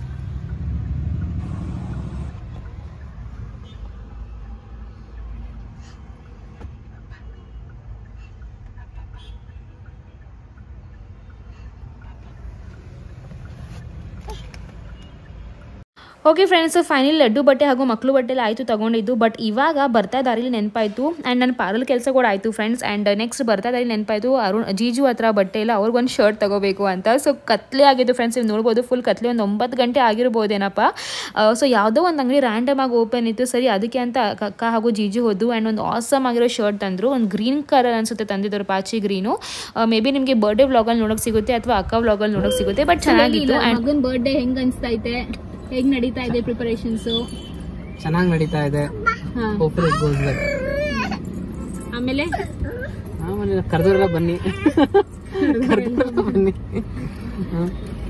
ಓಕೆ ಫ್ರೆಂಡ್ಸ್ ಫೈನಲಿ ಲಡ್ಡು ಬಟ್ಟೆ ಹಾಗೂ ಮಕ್ಕಳು ಬಟ್ಟೆ ಎಲ್ಲ ಆಯಿತು ತಗೊಂಡಿದ್ದು ಬಟ್ ಇವಾಗ ಬರ್ತಾ ದಾರಿಲಿ ನೆನಪಾಯಿತು ಆ್ಯಂಡ್ ನನ್ನ ಪಾರ್ಲರ್ ಕೆಲಸ ಕೂಡ ಆಯಿತು ಫ್ರೆಂಡ್ಸ್ ಆ್ಯಂಡ್ ನೆಕ್ಸ್ಟ್ ಬರ್ತಾ ದಾರಿ ನೆನಪಾಯಿತು ಅರುಣ್ ಜೀಜು ಹತ್ರ ಬಟ್ಟೆ ಇಲ್ಲ ಅವ್ರಿಗೊಂದು ಶರ್ಟ್ ತಗೋಬೇಕು ಅಂತ ಸೊ ಕತ್ಲೆ ಆಗಿತ್ತು ಫ್ರೆಂಡ್ಸ್ ನೀವು ನೋಡ್ಬೋದು ಫುಲ್ ಕತ್ಲೆ ಒಂದು ಒಂಬತ್ತು ಗಂಟೆ ಆಗಿರ್ಬೋದೇನಪ್ಪ ಸೊ ಯಾವುದೋ ಒಂದು ಅಂಗಡಿ ರ್ಯಾಂಡಮ್ ಆಗಿ ಓಪನ್ ಇತ್ತು ಸರಿ ಅದಕ್ಕೆ ಅಂತ ಅಕ್ಕ ಹಾಗೂ ಜೀಜು ಹೋದ್ದು ಆ್ಯಂಡ್ ಒಂದು ಆಸಮ್ ಆಗಿರೋ ಶರ್ಟ್ ತಂದರು ಒಂದು ಗ್ರೀನ್ ಕಲರ್ ಅನ್ಸುತ್ತೆ ತಂದಿದ್ದರು ಪಾಚಿ ಗ್ರೀನು ಮೇ ಬಿ ನಿಮಗೆ ಬರ್ಡೇ ವ್ಲಾಗಲ್ಲಿ ನೋಡೋಕೆ ಸಿಗುತ್ತೆ ಅಥವಾ ಅಕ್ಕ ವ್ಲಾಗಲ್ಲಿ ನೋಡೋಕೆ ಸಿಗುತ್ತೆ ಬಟ್ ಚೆನ್ನಾಗಿತ್ತು ಆ್ಯಂಡ್ ಮಗನ್ ಬರ್ಡೇ ಹೆಂಗ್ ಅನ್ಸ್ತಾ ಐತೆ ಹೇಗ್ ನಡೀತಾ ಇದೆ ಪ್ರಿಪರೇಷನ್ಸ್ ಚೆನ್ನಾಗಿ ನಡೀತಾ ಇದೆ ಹೋಪ್ಫುಲ್ ಇಟ್ ಗೋಸ್ ವೆಲ್ ಆಮೇಲೆ ಆಮೇಲೆ ಕರೆದವರೆಲ್ಲ ಬನ್ನಿ ಕರೆದವರೆಲ್ಲ ಬನ್ನಿ hmm.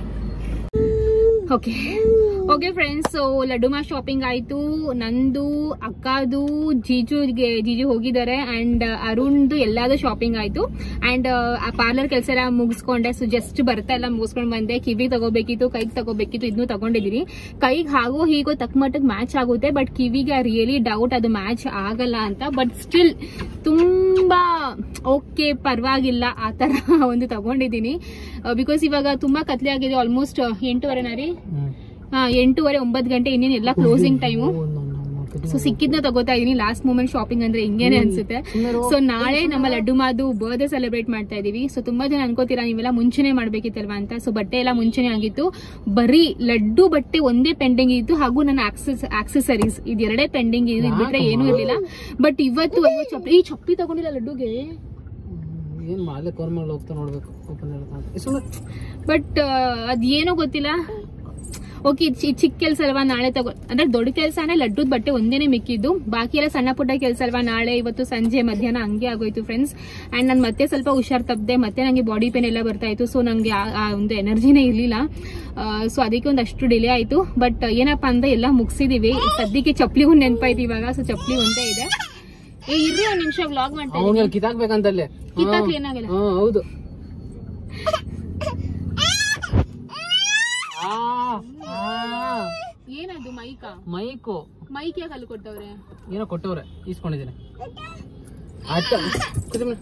Okay okay friends so ಲಡ್ಡುಮಾ ಶಾಪಿಂಗ್ ಆಯ್ತು ನಂದು ಅಕ್ಕದು ಜೀಜುಗೆ ಜೀಜು ಹೋಗಿದ್ದಾರೆ ಅಂಡ್ ಅರುಣ್ದು ಎಲ್ಲಾದು ಶಾಪಿಂಗ್ ಆಯ್ತು ಅಂಡ್ ಆ ಪಾರ್ಲರ್ ಕೆಲಸ ಎಲ್ಲ ಮುಗಿಸ್ಕೊಂಡೆ ಸೊ ಜಸ್ಟ್ ಬರ್ತಾ ಎಲ್ಲ ಮುಗಿಸ್ಕೊಂಡ್ ಬಂದೆ ಕಿವಿ ತಗೋಬೇಕಿತ್ತು ಕೈಗೆ ತಗೋಬೇಕಿತ್ತು ಇದನ್ನು ತಗೊಂಡಿದ್ದೀನಿ ಕೈಗೆ ಹಾಗೋ ಹೀಗೋ ತಕ್ಕ ಮಟ್ಟಕ್ಕೆ ಮ್ಯಾಚ್ ಆಗುತ್ತೆ ಬಟ್ ಕಿವಿಗೆ ರಿಯಲಿ ಡೌಟ್ ಅದು ಮ್ಯಾಚ್ ಆಗಲ್ಲ ಅಂತ ಬಟ್ ಸ್ಟಿಲ್ ತುಂಬಾ ಓಕೆ ಪರವಾಗಿಲ್ಲ ಆ ತರ ಒಂದು ತಗೊಂಡಿದ್ದೀನಿ ಬಿಕಾಸ್ ಇವಾಗ ತುಂಬಾ ಕತ್ಲೆ ಆಗಿದೆ ಆಲ್ಮೋಸ್ಟ್ ಎಂಟೂವರೆನಾ ರೀ ಹ್ಮ್. ಹಾ ಎಂಟೂವರೆ ಒಂಬತ್ತು ಗಂಟೆ ಇನ್ನೇನು ಎಲ್ಲ closing time oh, no, no, no, ಕಿಡ್ನಿ ಸೊ ಸಿಕ್ಕಿದ್ನ ತಗೋತಾ ಇದೀನಿ ಲಾಸ್ಟ್ ಮೂಮೆಂಟ್ ಶಾಪಿಂಗ್ ಅಂದ್ರೆ ಹಿಂಗೇನೆ ಅನ್ಸುತ್ತೆ ಸೊ ನಾಳೆ ನಮ್ಮ ಲಡ್ಡು ಮಾದು ಬರ್ಡೇ ಸೆಲೆಬ್ರೇಟ್ ಮಾಡ್ತಾ ಇದೀವಿ ಸೊ ತುಂಬಾ ಜನ ಅನ್ಕೋತೀರಾ ನೀವೆಲ್ಲ ಮುಂಚೆನೆ ಮಾಡ್ಬೇಕಿತ್ತಲ್ವಾ ಅಂತ ಸೊ ಬಟ್ಟೆ ಎಲ್ಲ ಮುಂಚೆನೆ ಆಗಿತ್ತು ಬರೀ ಲಡ್ಡು ಬಟ್ಟೆ ಒಂದೇ ಪೆಂಡಿಂಗ್ ಇತ್ತು ಹಾಗೂ ನನ್ನ ಆಕ್ಸೆಸರೀಸ್ ಇದೆರಡೇ ಪೆಂಡಿಂಗ್ ಇದು ಇದ್ ಬಿಟ್ರೆ ಏನೂ ಇರ್ಲಿಲ್ಲ ಬಟ್ ಇವತ್ತು ಅಯ್ಯೋ ಚಪ್ಪಲಿ ಈ ಚಪ್ಪಲಿ ತಗೊಂಡಿಲ್ಲ ಲಡ್ಡುಗೆ ಏನ್ ಮಾಡಲೆ ಕೋರ್ಮಲ್ಲಿ ಹೋಗ್ತಾ ನೋಡ್ಬೇಕು ಓಪನ್ ಇರುತ್ತೆ ಸುಮ್ಮನೆ ಬಟ್ ಅದೇನೋ ಗೊತ್ತಿಲ್ಲ ಓಕೆ ಚಿಕ್ಕ ಕೆಲಸ ಅಲ್ವಾ ನಾಳೆ ತಗೋ ಅಂದ್ರೆ ದೊಡ್ಡ ಕೆಲಸ ಅಂದ್ರೆ ಲಡ್ಡುದ್ ಬಟ್ಟೆ ಒಂದೇನೆ ಮಿಕ್ಕಿದ್ದು ಬಾಕಿ ಎಲ್ಲ ಸಣ್ಣ ಪುಟ್ಟ ಕೆಲಸ ಅಲ್ವಾ ನಾಳೆ ಇವತ್ತು ಸಂಜೆ ಮಧ್ಯಾಹ್ನ ಹಂಗೆ ಆಗೋಯ್ತು ಫ್ರೆಂಡ್ಸ್ ಅಂಡ್ ನಾನು ಮತ್ತೆ ಸ್ವಲ್ಪ ಹುಷಾರ್ ತಪ್ಪದೆ ಮತ್ತೆ ನಂಗೆ ಬಾಡಿ ಪೇನ್ ಎಲ್ಲ ಬರ್ತಾ ಇತ್ತು ಸೊ ನಂಗೆ ಆ- ಆ ಒಂದು ಎನರ್ಜಿನೇ ಇರ್ಲಿಲ್ಲ ಸೊ ಅದಕ್ಕೆ ಒಂದಷ್ಟು ಡಿಲೇ ಆಯ್ತು ಬಟ್ ಏನಪ್ಪಾ ಅಂದ್ರೆ ಎಲ್ಲ ಮುಗಿಸಿದೀವಿ ಸದ್ಯಕ್ಕೆ ಚಪ್ಪಲಿ ಒಂದು ನೆನಪಾಯ್ತು ಇವಾಗ ಸೊ ಚಪ್ಪಲಿ ಒಂದೇ ಇದೆ ಏ ಇರ್ರಿ ಒಂದ್ ನಿಮಿಷ ವ್ಲಾಗ್ ಮಾಡ್ತಾ ಅವನಿಗೆ ಇದ್ದೀನಿ ಕಿತ್ತಾಕ್ಬೇಕಂತಲ್ಲೇ ಕಿತ್ತಾಕ್ಲಿ ಏನಾಗಲ್ಲ ಹಾ ಹೌದು ಆ, ಆ, ಏನದು ಮೈಕಾ ಮೈಕು ಮೈಕ್ ಯಾಕೆ ಅಲ್ಲಿ ಕೊಟ್ಟವ್ರೆ ಏನೋ ಕೊಟ್ಟವ್ರೆ ಈಸ್ಕೊಂಡಿದ್ದೀನಿ ಆಟ ಕುತ್ಕೊಳ್ಳಿ.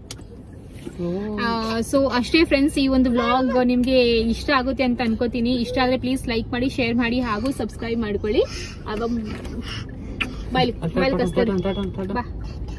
ಓ, ಸೊ ಅಷ್ಟೇ ಫ್ರೆಂಡ್ಸ್ ಈ ಒಂದು ವ್ಲಾಗ್ ನಿಮ್ಗೆ ಇಷ್ಟ ಆಗುತ್ತೆ ಅಂತ ಅನ್ಕೋತೀನಿ ಇಷ್ಟ ಆದ್ರೆ ಪ್ಲೀಸ್ ಲೈಕ್ ಮಾಡಿ ಶೇರ್ ಮಾಡಿ ಹಾಗೂ ಸಬ್ಸ್ಕ್ರೈಬ್ ಮಾಡ್ಕೊಳ್ಳಿ ಅವಾಗ ಬಾಯ್ ಬಾಯ್ ಕಸ್ತಾರೆ ಟಾಟಾ, ಟಾಟಾ, ಟಾಟಾ. ಬಾ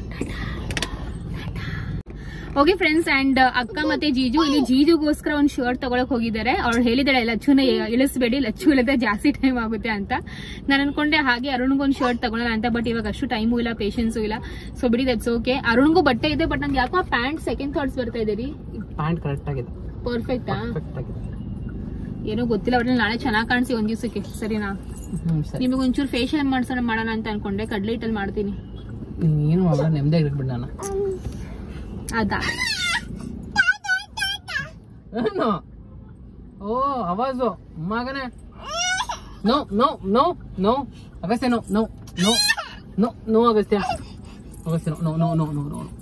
ಓಕೆ ಫ್ರೆಂಡ್ಸ್ ಅಂಡ್ ಅಕ್ಕ ಮತ್ತೆ ಜೀಜು ಇಲ್ಲಿ ಜೀಜುಗೋಸ್ಕರ ಒಂದು ಶರ್ಟ್ ತಗೊಳಕ್ ಹೋಗಿದ್ದಾರೆ ಅವ್ರು ಹೇಳಿದಾಳೆ ಲಚ್ಚುನ ಇಳಿಸ್ಬೇಡಿ ಲಚ್ಚು ಇಳಿದ್ರೆ ಜಾಸ್ತಿ ಟೈಮ್ ಆಗುತ್ತೆ ಅಂತ ನಾನು ಅನ್ಕೊಂಡೆ ಹಾಗೆ ಅರುಣ್ಗೊಂದು ಶರ್ಟ್ ತಗೊಳ್ಳೋಣ ಅಂತ ಬಟ್ ಇವಾಗ ಅಷ್ಟು ಟೈಮು ಇಲ್ಲ ಪೇಷನ್ಸು ಇಲ್ಲ ಸೊ ಬಿಡಿ ದಟ್ಸ್ ಓಕೆ ಅರುಣ್ಗೂ ಬಟ್ಟೆ ಇದೆ ಬಟ್ ನಂಗೆ ಯಾಕೋ ಪ್ಯಾಂಟ್ ಸೆಕೆಂಡ್ ಥಾಟ್ಸ್ ಬರ್ತಾ ಇದೆ ರೀ ಪ್ಯಾಂಟ್ ಕರೆಕ್ಟ್ ಆಗಿದೆ ಪರ್ಫೆಕ್ಟಾ ಪರ್ಫೆಕ್ಟ್ ಆಗಿದೆ ಏನೋ ಗೊತ್ತಿಲ್ಲ ಒಟ್ನಲ್ಲಿ ನಾಳೆ ಚೆನ್ನಾಗಿ ಕಾಣಿಸಿ ಒಂದ್ ದಿವಸಕ್ಕೆ ಸರಿನಾ ಹ್ಮ್ ಸರಿ ನಿಮಗೆ ಒಂಚೂರು ಫೇಶಿಯಲ್ ಮಾಡ್ಸೋಣ ಮಾಡೋಣ ಅಂತ ಅನ್ಕೊಂಡೆ ಕಡ್ಲೆ ಹಿಟ್ಟಲ್ಲಿ ಮಾಡ್ತೀನಿ ಏನು ಮಾಡಬೇಡ ನೆಮ್ಮದಿ ಇರ್ಬಿಡ್ ನಾನು ಅದಾ ಏನು ಓ ಅವಾಜು ಮಗನೇ no no no no Agastya no no no no no Agastya Agastya no no no no no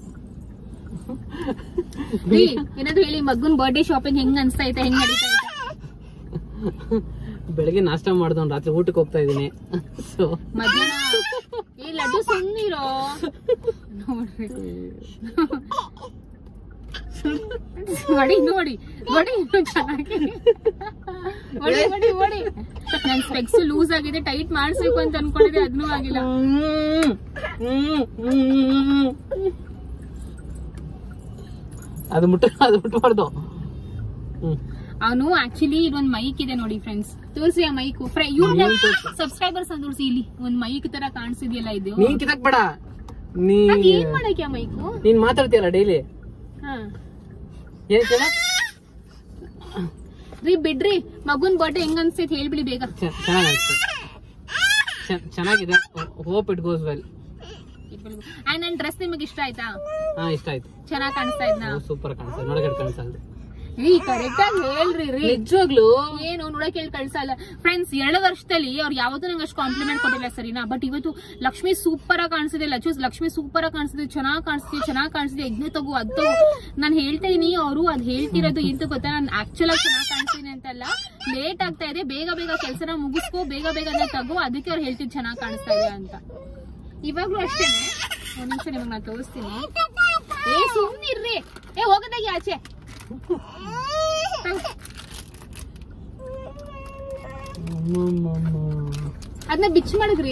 ರೀ ಏನಾದ್ರು ಹೇಳಿ ಮಗನ್ ಬರ್ಡೇ ಶಾಪಿಂಗ್ ಹೆಂಗ್ ಅನ್ಸ್ತಾ ಐತೆ ಹೆಂಗ್ ನಡೀತಾ ಐತೆ ಬೆಳಗ್ಗೆ ನಾಷ್ಟ ಮಾಡ್ದವ್ನು ರಾತ್ರಿ ಊಟಕ್ಕೆ ಹೋಗ್ತಾ ಇದ್ದೀನಿ ಸೊ ಮಧ್ಯಾಹ್ನ ಏ ಲಡ್ಡು ಸುಮ್ಮನಿರೋ ನೋಡ್ರಿ ನೋಡಿ ನೋಡಿ ನೋಡಿ ಇನ್ನು ಚೆನ್ನಾಗಿ ನೋಡಿ ನೋಡಿ ನೋಡಿ ನನ್ ಸ್ಪೆಕ್ಸ್ ಲೂಸ್ ಆಗಿದೆ ಟೈಟ್ ಮಾಡಿಸ್ಬೇಕು ಅಂತ ಅನ್ಕೊಂಡಿದ್ದೆ ಅದನ್ನೂ ಆಗಿಲ್ಲ ಅದು ಮುಟ್ಟ ಅದು ಮುಟ್ಟಬಾರ್ದು ಹ್ಮ್ ಅವನು ಆಕ್ಚುಲಿ ಇದೊಂದ್ ಮೈಕ್ ಇದೆ ನೋಡಿ ಫ್ರೆಂಡ್ಸ್ ತೋರಿಸಿ ಆ ಮೈಕ್ ಸಬ್ಸ್ಕ್ರೈಬರ್ಸ್ ಅಂತ ತೋರಿಸಿ ಇಲ್ಲಿ ಒಂದ್ ಮೈಕ್ ತರ ಕಾಣಿಸಿದ್ಯಲ್ಲ ಇದು ನೀನ್ ಕಿತಕ್ ಬೇಡ ನೀ ಅದ್ ಏನ್ ಮಾಡಕ್ಕೆ ಆ ಮೈಕು ನೀನ್ ಮಾತಾಡ್ತೀಯಲ್ಲ ಡೈಲಿ ಹಾ ಏನ್ ಕೇಳ ರೀ ಬಿಡ್ರಿ ಮಗುನ್ ಬರ್ಡೇ ಹೆಂಗ್ ಅನ್ಸ್ತೈತೆ ಹೇಳ್ಬಿಡಿ ಬೇಗ ಚೆನ್ನಾಗಿ ಅನ್ಸುತ್ತೆ ಚೆನ್ನ- ಚೆನ್ನಾಗಿದೆ hope it goes well and ನನ್ ಡ್ರೆಸ್ ನಿಮಗೆ ಇಷ್ಟ ಆಯ್ತಾ ಹಾ ಇಷ್ಟ ಆಯ್ತು ಚೆನ್ನಾಗ್ ಕಾಣಿಸ್ತಾ ಇದ್ನಾ ಸೂಪರ್ ಕಾಣಿಸ್ತದೆ ನೋಡಗಡೆ ಕಾಣಿಸ್ತದೆ ರೀ ಕರೆಕ್ಟ್ ಆಗಿ ಹೇಳ್ರಿ ರೀ ನಿಜವಾಗ್ಲು ಏನು ನೋಡಕ್ ಹೇಳಿ ಕಳ್ಸಲ್ಲ ಫ್ರೆಂಡ್ಸ್ ಎರಡು ವರ್ಷದಲ್ಲಿ ಅವ್ರು ಯಾವತ್ತೂ ನಂಗೆ ಅಷ್ಟು ಕಾಂಪ್ಲಿಮೆಂಟ್ ಕೊಟ್ಟಿಲ್ಲ ಸರಿನಾ ಬಟ್ ಇವತ್ತು ಲಕ್ಷ್ಮಿ ಸೂಪರ್ ಆಗಿ ಕಾಣಿಸಿದೆ ಲಚೂಸ್ ಲಕ್ಷ್ಮಿ ಸೂಪರ್ ಆಗಿ ಕಾಣಿಸಿದೆ ಚೆನ್ನಾಗಿ ಕಾಣಿಸ್ತಿದೆ ಚೆನ್ನಾಗಿ ಕಾಣಿಸಿದೆ ಯಜ್ಞ ತಗೋ ಅದು ತಗೋ ನಾನು ಹೇಳ್ತಾ ಇದೀನಿ ಅವರು ಅದ್ ಹೇಳ್ತಿರೋದು ಎಂತ ಗೊತ್ತಾ ನಾನು ಆಕ್ಚುಲ್ ಆಗಿ ಚೆನ್ನಾಗಿ ಕಾಣಿಸ್ತೀನಿ ಅಂತಲ್ಲ ಲೇಟ್ ಆಗ್ತಾ ಇದೆ ಬೇಗ ಬೇಗ ಕೆಲಸನ ಮುಗಿಸ್ಕೋ ಬೇಗ ಬೇಗ ಅದನ್ನ ತಗೋ ಅದಕ್ಕೆ ಅವ್ರು ಹೇಳ್ತಿದ್ ಚೆನ್ನಾಗಿ ಕಾಣಿಸ್ತಾ ಇದೆ ಅಂತ ಇವಾಗ್ಲೂ ಅಷ್ಟೇನೆ ಒಂದ್ ನಿಮಿಷ ನಿಮಗೆ ನಾನು ತೋರಿಸ್ತೀನಿ ಏ ಸುಮ್ನಿರ್ರಿ ಏ ಹೋಗದಾಗಿ ಆಚೆ ಅದನ್ನ ಬಿಚ್ ಮಾಡಿದ್ರಿ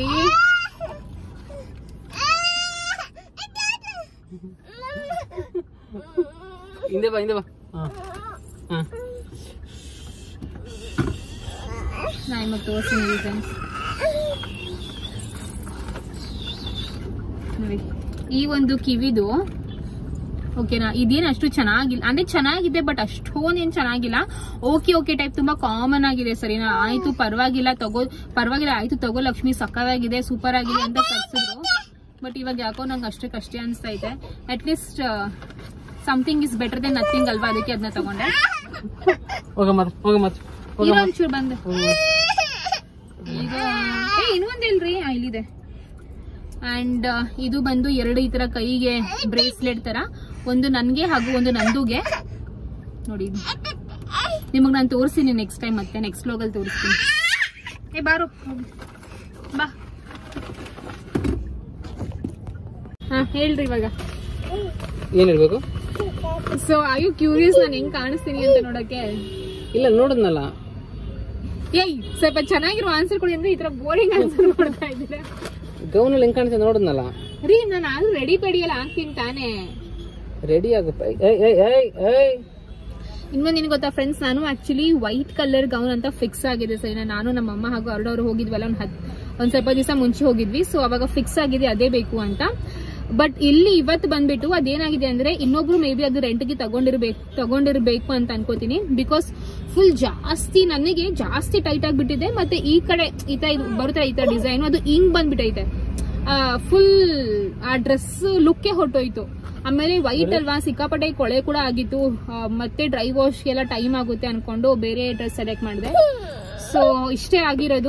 ಹಿಂದೆ ಬಾ ಹಿಂದೆ ಬಾ ಹಾ ಹಾ ನಾ ನಿಮಗೆ ತೋರಿಸ್ತೀನಿ ಫ್ರೆಂಡ್ಸ್ ನೋಡಿ ಈ ಒಂದು ಕಿವಿದು ಓಕೆನಾ ಇದೇನು ಅಷ್ಟು ಚೆನ್ನಾಗಿಲ್ಲ ಅಂದ್ರೆ ಚೆನ್ನಾಗಿದೆ ಬಟ್ ಅಷ್ಟೊಂದು ಏನ್ ಚೆನ್ನಾಗಿಲ್ಲ ಓಕೆ ಓಕೆ ಟೈಪ್ ತುಂಬಾ ಕಾಮನ್ ಆಗಿದೆ ಸರಿನಾ ಆಯ್ತು ಪರವಾಗಿಲ್ಲ ತಗೋ ಪರವಾಗಿಲ್ಲ ಆಯ್ತು ತಗೋ ಲಕ್ಷ್ಮಿ ಸಕ್ಕದಾಗಿದೆ ಸೂಪರ್ ಆಗಿದೆ ಅಂತ ಕಳ್ಸಿದ್ರು ಬಟ್ ಇವಾಗ ಯಾಕೋ ನಂಗೆ ಅಷ್ಟಕ್ಕಷ್ಟೇ ಅನಿಸ್ತಾ ಇದೆ at least something is better than nothing ಅಲ್ವಾ ಅದಕ್ಕೆ ಅದನ್ನ ತಗೊಂಡೆ ಹೋಗ ಮಾತ್ರ ಹೋಗ ಮಾತ್ರ ಹೋಗ ಇರೋ ಮಾತ್ರ ಒಂಚೂರು ಬಂದೆ ಈಗ ಏ ಇನ್ನೊಂದಿಲ್ರಿ ಆ, ಇಲ್ಲಿದೆ ಅಂಡ್ ಇದು ಬಂದು ಎರಡು ಈ ತರ ಕೈಗೆ ಬ್ರೇಸ್ಲೆಟ್ ತರ ಒಂದು ನನ್ಗೆ ಹಾಗೂ ಒಂದು ನಂದುಗೆ ನೋಡಿ ಇದು ನಿಮಗ್ ನಾನು ತೋರಿಸ್ತೀನಿ ನೆಕ್ಸ್ಟ್ ಟೈಮ್ ಮತ್ತೆ ನೆಕ್ಸ್ಟ್ ವ್ಲಾಗಲ್ಲಿ ತೋರಿಸ್ತೀನಿ ಏ ಬಾರು ಹೋಗು. ಬಾ ಹಾ ಹೇಳ್ರಿ ಇವಾಗ ಏನಿರ್ಬೇಕು ಸೊ ಐ ಯು ಕ್ಯೂರಿಯಸ್ ನಾನು ಹೆಂಗ್ ಕಾಣಿಸ್ತೀನಿ ಅಂತ ನೋಡಕ್ಕೆ ಇಲ್ಲ ನೋಡಿದ್ನಲ್ಲ ಏಯ್ ಸ್ವಲ್ಪ ಚೆನ್ನಾಗಿರೋ ಆನ್ಸರ್ ಕೊಡಿ ಅಂದ್ರೆ ಈ ತರ ಬೋರಿಂಗ್ ಆನ್ಸರ್ ಕೊಡ್ತಾ ಇದ್ದೀರಾ ಗೌನಲ್ಲಿ ಹೆಂಗ್ ಕಾಣಿಸ್ತಾ ನೋಡಿದ್ನಲ್ಲ ರೀ ನಾನು ಆದ್ರೂ ರೆಡಿ ಪೆಡಿ ಎಲ್ಲ ಹಾಕ್ತೀನಿ ತಾನೇ ರೆಡಿ ಆಗಪ್ಪ ಏಯ್ ಏಯ್ ಏಯ್ ಏಯ್ ಇನ್ನೊಂದು ಏನ್ ಗೊತ್ತಾ ಫ್ರೆಂಡ್ಸ್ ನಾನು ಆಕ್ಚುಲಿ ವೈಟ್ ಕಲರ್ ಗೌನ್ ಅಂತ ಫಿಕ್ಸ್ ಆಗಿದೆ ಸರಿನಾ ನಾನು ನಮ್ಮ ಅಮ್ಮ ಹಾಗೂ ಅರಡವ್ರು ಹೋಗಿದ್ವಲ್ಲ ಒಂದ್ ಹತ್ ಒಂದ್ ಸ್ವಲ್ಪ ದಿವಸ ಮುಂಚೆ ಹೋಗಿದ್ವಿ ಸೊ ಅವಾಗ ಫಿಕ್ಸ್ ಆಗಿದೆ ಅದೇ ಬೇಕು ಅಂತ ಬಟ್ ಇಲ್ಲಿ ಇವತ್ತು ಬಂದ್ಬಿಟ್ಟು ಅದೇನಾಗಿದೆ ಅಂದ್ರೆ ಇನ್ನೊಬ್ರು ಮೇ ಬಿ ಅದು ರೆಂಟ್ಗೆ ತಗೊಂಡಿರ್ಬೇಕು ತಗೊಂಡಿರ್ಬೇಕು ಅಂತ ಅನ್ಕೋತೀನಿ ಬಿಕಾಸ್ ಫುಲ್ ಜಾಸ್ತಿ ನನಗೆ ಜಾಸ್ತಿ ಟೈಟ್ ಆಗಿಬಿಟ್ಟಿದೆ ಮತ್ತೆ ಈ ಕಡೆ ಈ ತರ ಇದು ಬರುತ್ತೆ ಈ ತರ ಡಿಸೈನ್ ಅದು ಹಿಂಗ್ ಬಂದ್ಬಿಟ್ಟೈತೆ ಫುಲ್ ಆ ಡ್ರೆಸ್ ಲುಕ್ಕೇ ಹೊಟ್ಟೋಯ್ತು ಆಮೇಲೆ ವೈಟ್ ಅಲ್ವಾ ಸಿಕ್ಕಾಪಟ್ಟೆ ಕೊಳೆ ಕೂಡ ಆಗಿತ್ತು ಆ, ಮತ್ತೆ ಡ್ರೈ ವಾಶ್ಗೆಲ್ಲ ಟೈಮ್ ಆಗುತ್ತೆ ಅನ್ಕೊಂಡು ಬೇರೆ ಡ್ರೆಸ್ ಸೆಲೆಕ್ಟ್ ಮಾಡಿದೆ ಸೊ ಇಷ್ಟೇ ಆಗಿರೋದು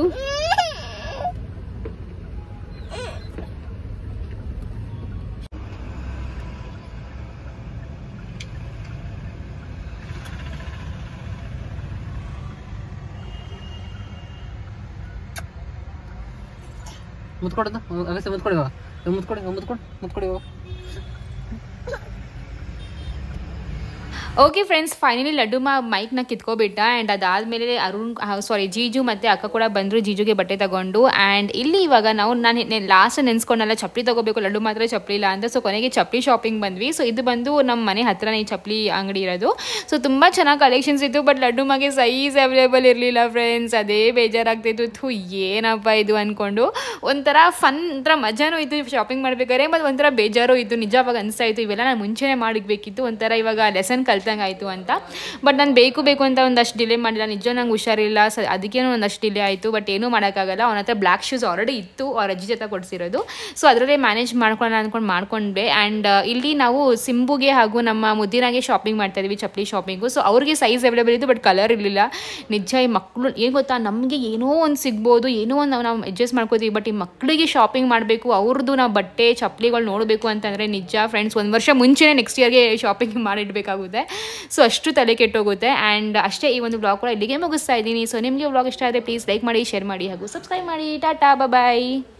ಮುತ್ಕೊಡದ ಅಗಸ್ಯ ಮುತ್ಕೊಡಿ ಇವಾಗ ಮುತ್ಕೊಡಿ ಮುತ್ಕೊಡಿ ಮುತ್ಕೊಡಿ ಇವಾಗ ಓಕೆ ಫ್ರೆಂಡ್ಸ್ ಫೈನಲಿ ಲಡ್ಡು ಮಾ ಮೈಕ್ನ ಕಿತ್ಕೊಬಿಟ್ಟ ಆ್ಯಂಡ್ ಅದಾದಮೇಲೆ ಅರುಣ್ ಸಾರಿ ಜೀಜು ಮತ್ತು ಅಕ್ಕ ಕೂಡ ಬಂದರು ಜೀಜುಗೆ ಬಟ್ಟೆ ತಗೊಂಡು ಆ್ಯಂಡ್ ಇಲ್ಲಿ ಇವಾಗ ನಾವು ನಾನು ಲಾಸ್ಟ್ ನೆನೆಸ್ಕೊಂಡಲ್ಲ ಚಪ್ಪಲಿ ತಗೋಬೇಕು ಲಡ್ಡು ಮಾತ್ರ ಚಪ್ಪಲಿ ಇಲ್ಲ ಅಂತ ಸೊ ಕೊನೆಗೆ ಚಪ್ಪಲಿ ಶಾಪಿಂಗ್ ಬಂದ್ವಿ ಸೊ ಇದು ಬಂದು ನಮ್ಮ ಮನೆ ಹತ್ರನೇ ಈ ಚಪ್ಪಲಿ ಅಂಗಡಿ ಇರೋದು ಸೊ ತುಂಬ ಚೆನ್ನಾಗಿ ಕಲೆಕ್ಷನ್ಸ್ ಇತ್ತು ಬಟ್ ಲಡ್ಡು ಮಗೆ ಸೈಜ್ ಅವೈಲೇಬಲ್ ಇರಲಿಲ್ಲ ಫ್ರೆಂಡ್ಸ್ ಅದೇ ಬೇಜಾರಾಗ್ತಿತ್ತು ಥು ಏನಪ್ಪ ಇದು ಅಂದ್ಕೊಂಡು ಒಂಥರ ಫನ್ ಒಂಥರ ಮಜಾನೂ ಇತ್ತು ಶಾಪಿಂಗ್ ಮಾಡ್ಬೇಕಾದ್ರೆ ಮತ್ತು ಒಂಥರ ಬೇಜಾರು ಇತ್ತು ನಿಜವಾಗ ಅನಿಸ್ತಾ ಇತ್ತು ಇವೆಲ್ಲ ನಾನು ಮುಂಚೆನೇ ಮಾಡಿಕ್ಬೇಕಿತ್ತು ಒಂಥರ ಇವಾಗ ಲೆಸನ್ ಕಲ್ತಂಗೆ ಆಯಿತು ಅಂತ ಬಟ್ ನಾನು ಬೇಕು ಬೇಕು ಅಂತ ಒಂದಷ್ಟು ಡಿಲೇ ಮಾಡಿಲ್ಲ ನಿಜ ನಂಗೆ ಹುಷಾರಿಲ್ಲ ಸ ಅದಕ್ಕೇನೋ ಒಂದಷ್ಟು ಡಿಲೇ ಆಯಿತು ಬಟ್ ಏನೂ ಮಾಡೋಕ್ಕಾಗಲ್ಲ ಅವನ ಹತ್ರ ಬ್ಲ್ಯಾಕ್ ಶೂಸ್ ಆಲ್ರೆಡಿ ಇತ್ತು ಅವ್ರ ಅಜ್ಜಿ ಜೊತೆ ಕೊಡಿಸಿರೋದು ಸೊ ಅದರಲ್ಲೇ ಮ್ಯಾನೇಜ್ ಮಾಡ್ಕೊಳ್ಳೋಣ ಅಂದ್ಕೊಂಡು ಮಾಡ್ಕೊಂಡ್ವಿ ಆ್ಯಂಡ್ ಇಲ್ಲಿ ನಾವು ಸಿಂಬುಗೆ ಹಾಗೂ ನಮ್ಮ ಮುದ್ದಿನಾಗೆ ಶಾಪಿಂಗ್ ಮಾಡ್ತಾ ಇದ್ವಿ ಚಪ್ಪಲಿ ಶಾಪಿಂಗು ಸೊ ಅವ್ರಿಗೆ ಸೈಜ್ ಅವೈಲೇಬಲ್ ಇತ್ತು ಬಟ್ ಕಲರ್ ಇರಲಿಲ್ಲ ನಿಜ ಈ ಮಕ್ಕಳು ಏನು ಗೊತ್ತಾ ನಮಗೆ ಏನೋ ಒಂದು ಸಿಗ್ಬೋದು ಏನೋ ಒಂದು ನಾವು ನಾವು ಅಡ್ಜಸ್ಟ್ ಮಾಡ್ಕೋತೀವಿ ಬಟ್ ಈ ಮಕ್ಕಳಿಗೆ ಶಾಪಿಂಗ್ ಮಾಡಬೇಕು ಅವ್ರದ್ದು ನಾವು ಬಟ್ಟೆ ಚಪ್ಪಲಿಗಳು ನೋಡಬೇಕು ಅಂತಂದರೆ ನಿಜ ಫ್ರೆಂಡ್ಸ್ ಒಂದು ವರ್ಷ ಮುಂಚೆನೇ ನೆಕ್ಸ್ಟ್ ಇಯರ್ಗೆ ಶಾಪಿಂಗ್ ಮಾಡಿಡಬೇಕಾಗುತ್ತೆ ಸೊ ಅಷ್ಟು ತಲೆ ಕೆಟ್ಟೋಗುತ್ತೆ ಆ್ಯಂಡ್ ಅಷ್ಟೇ ಈ ಒಂದು ಬ್ಲಾಗ್ ಕೂಡ ಇಲ್ಲಿಗೆ ಮುಗಿಸ್ತಾ ಇದ್ದೀನಿ ಸೊ ನಿಮಗೆ ಬ್ಲಾಗ್ ಇಷ್ಟ ಆದರೆ ಪ್ಲೀಸ್ ಲೈಕ್ ಮಾಡಿ ಶೇರ್ ಮಾಡಿ ಹಾಗೂ ಸಬ್ಸ್ಕ್ರೈಬ್ ಮಾಡಿ ಟಾಟಾ ಬಾಯ್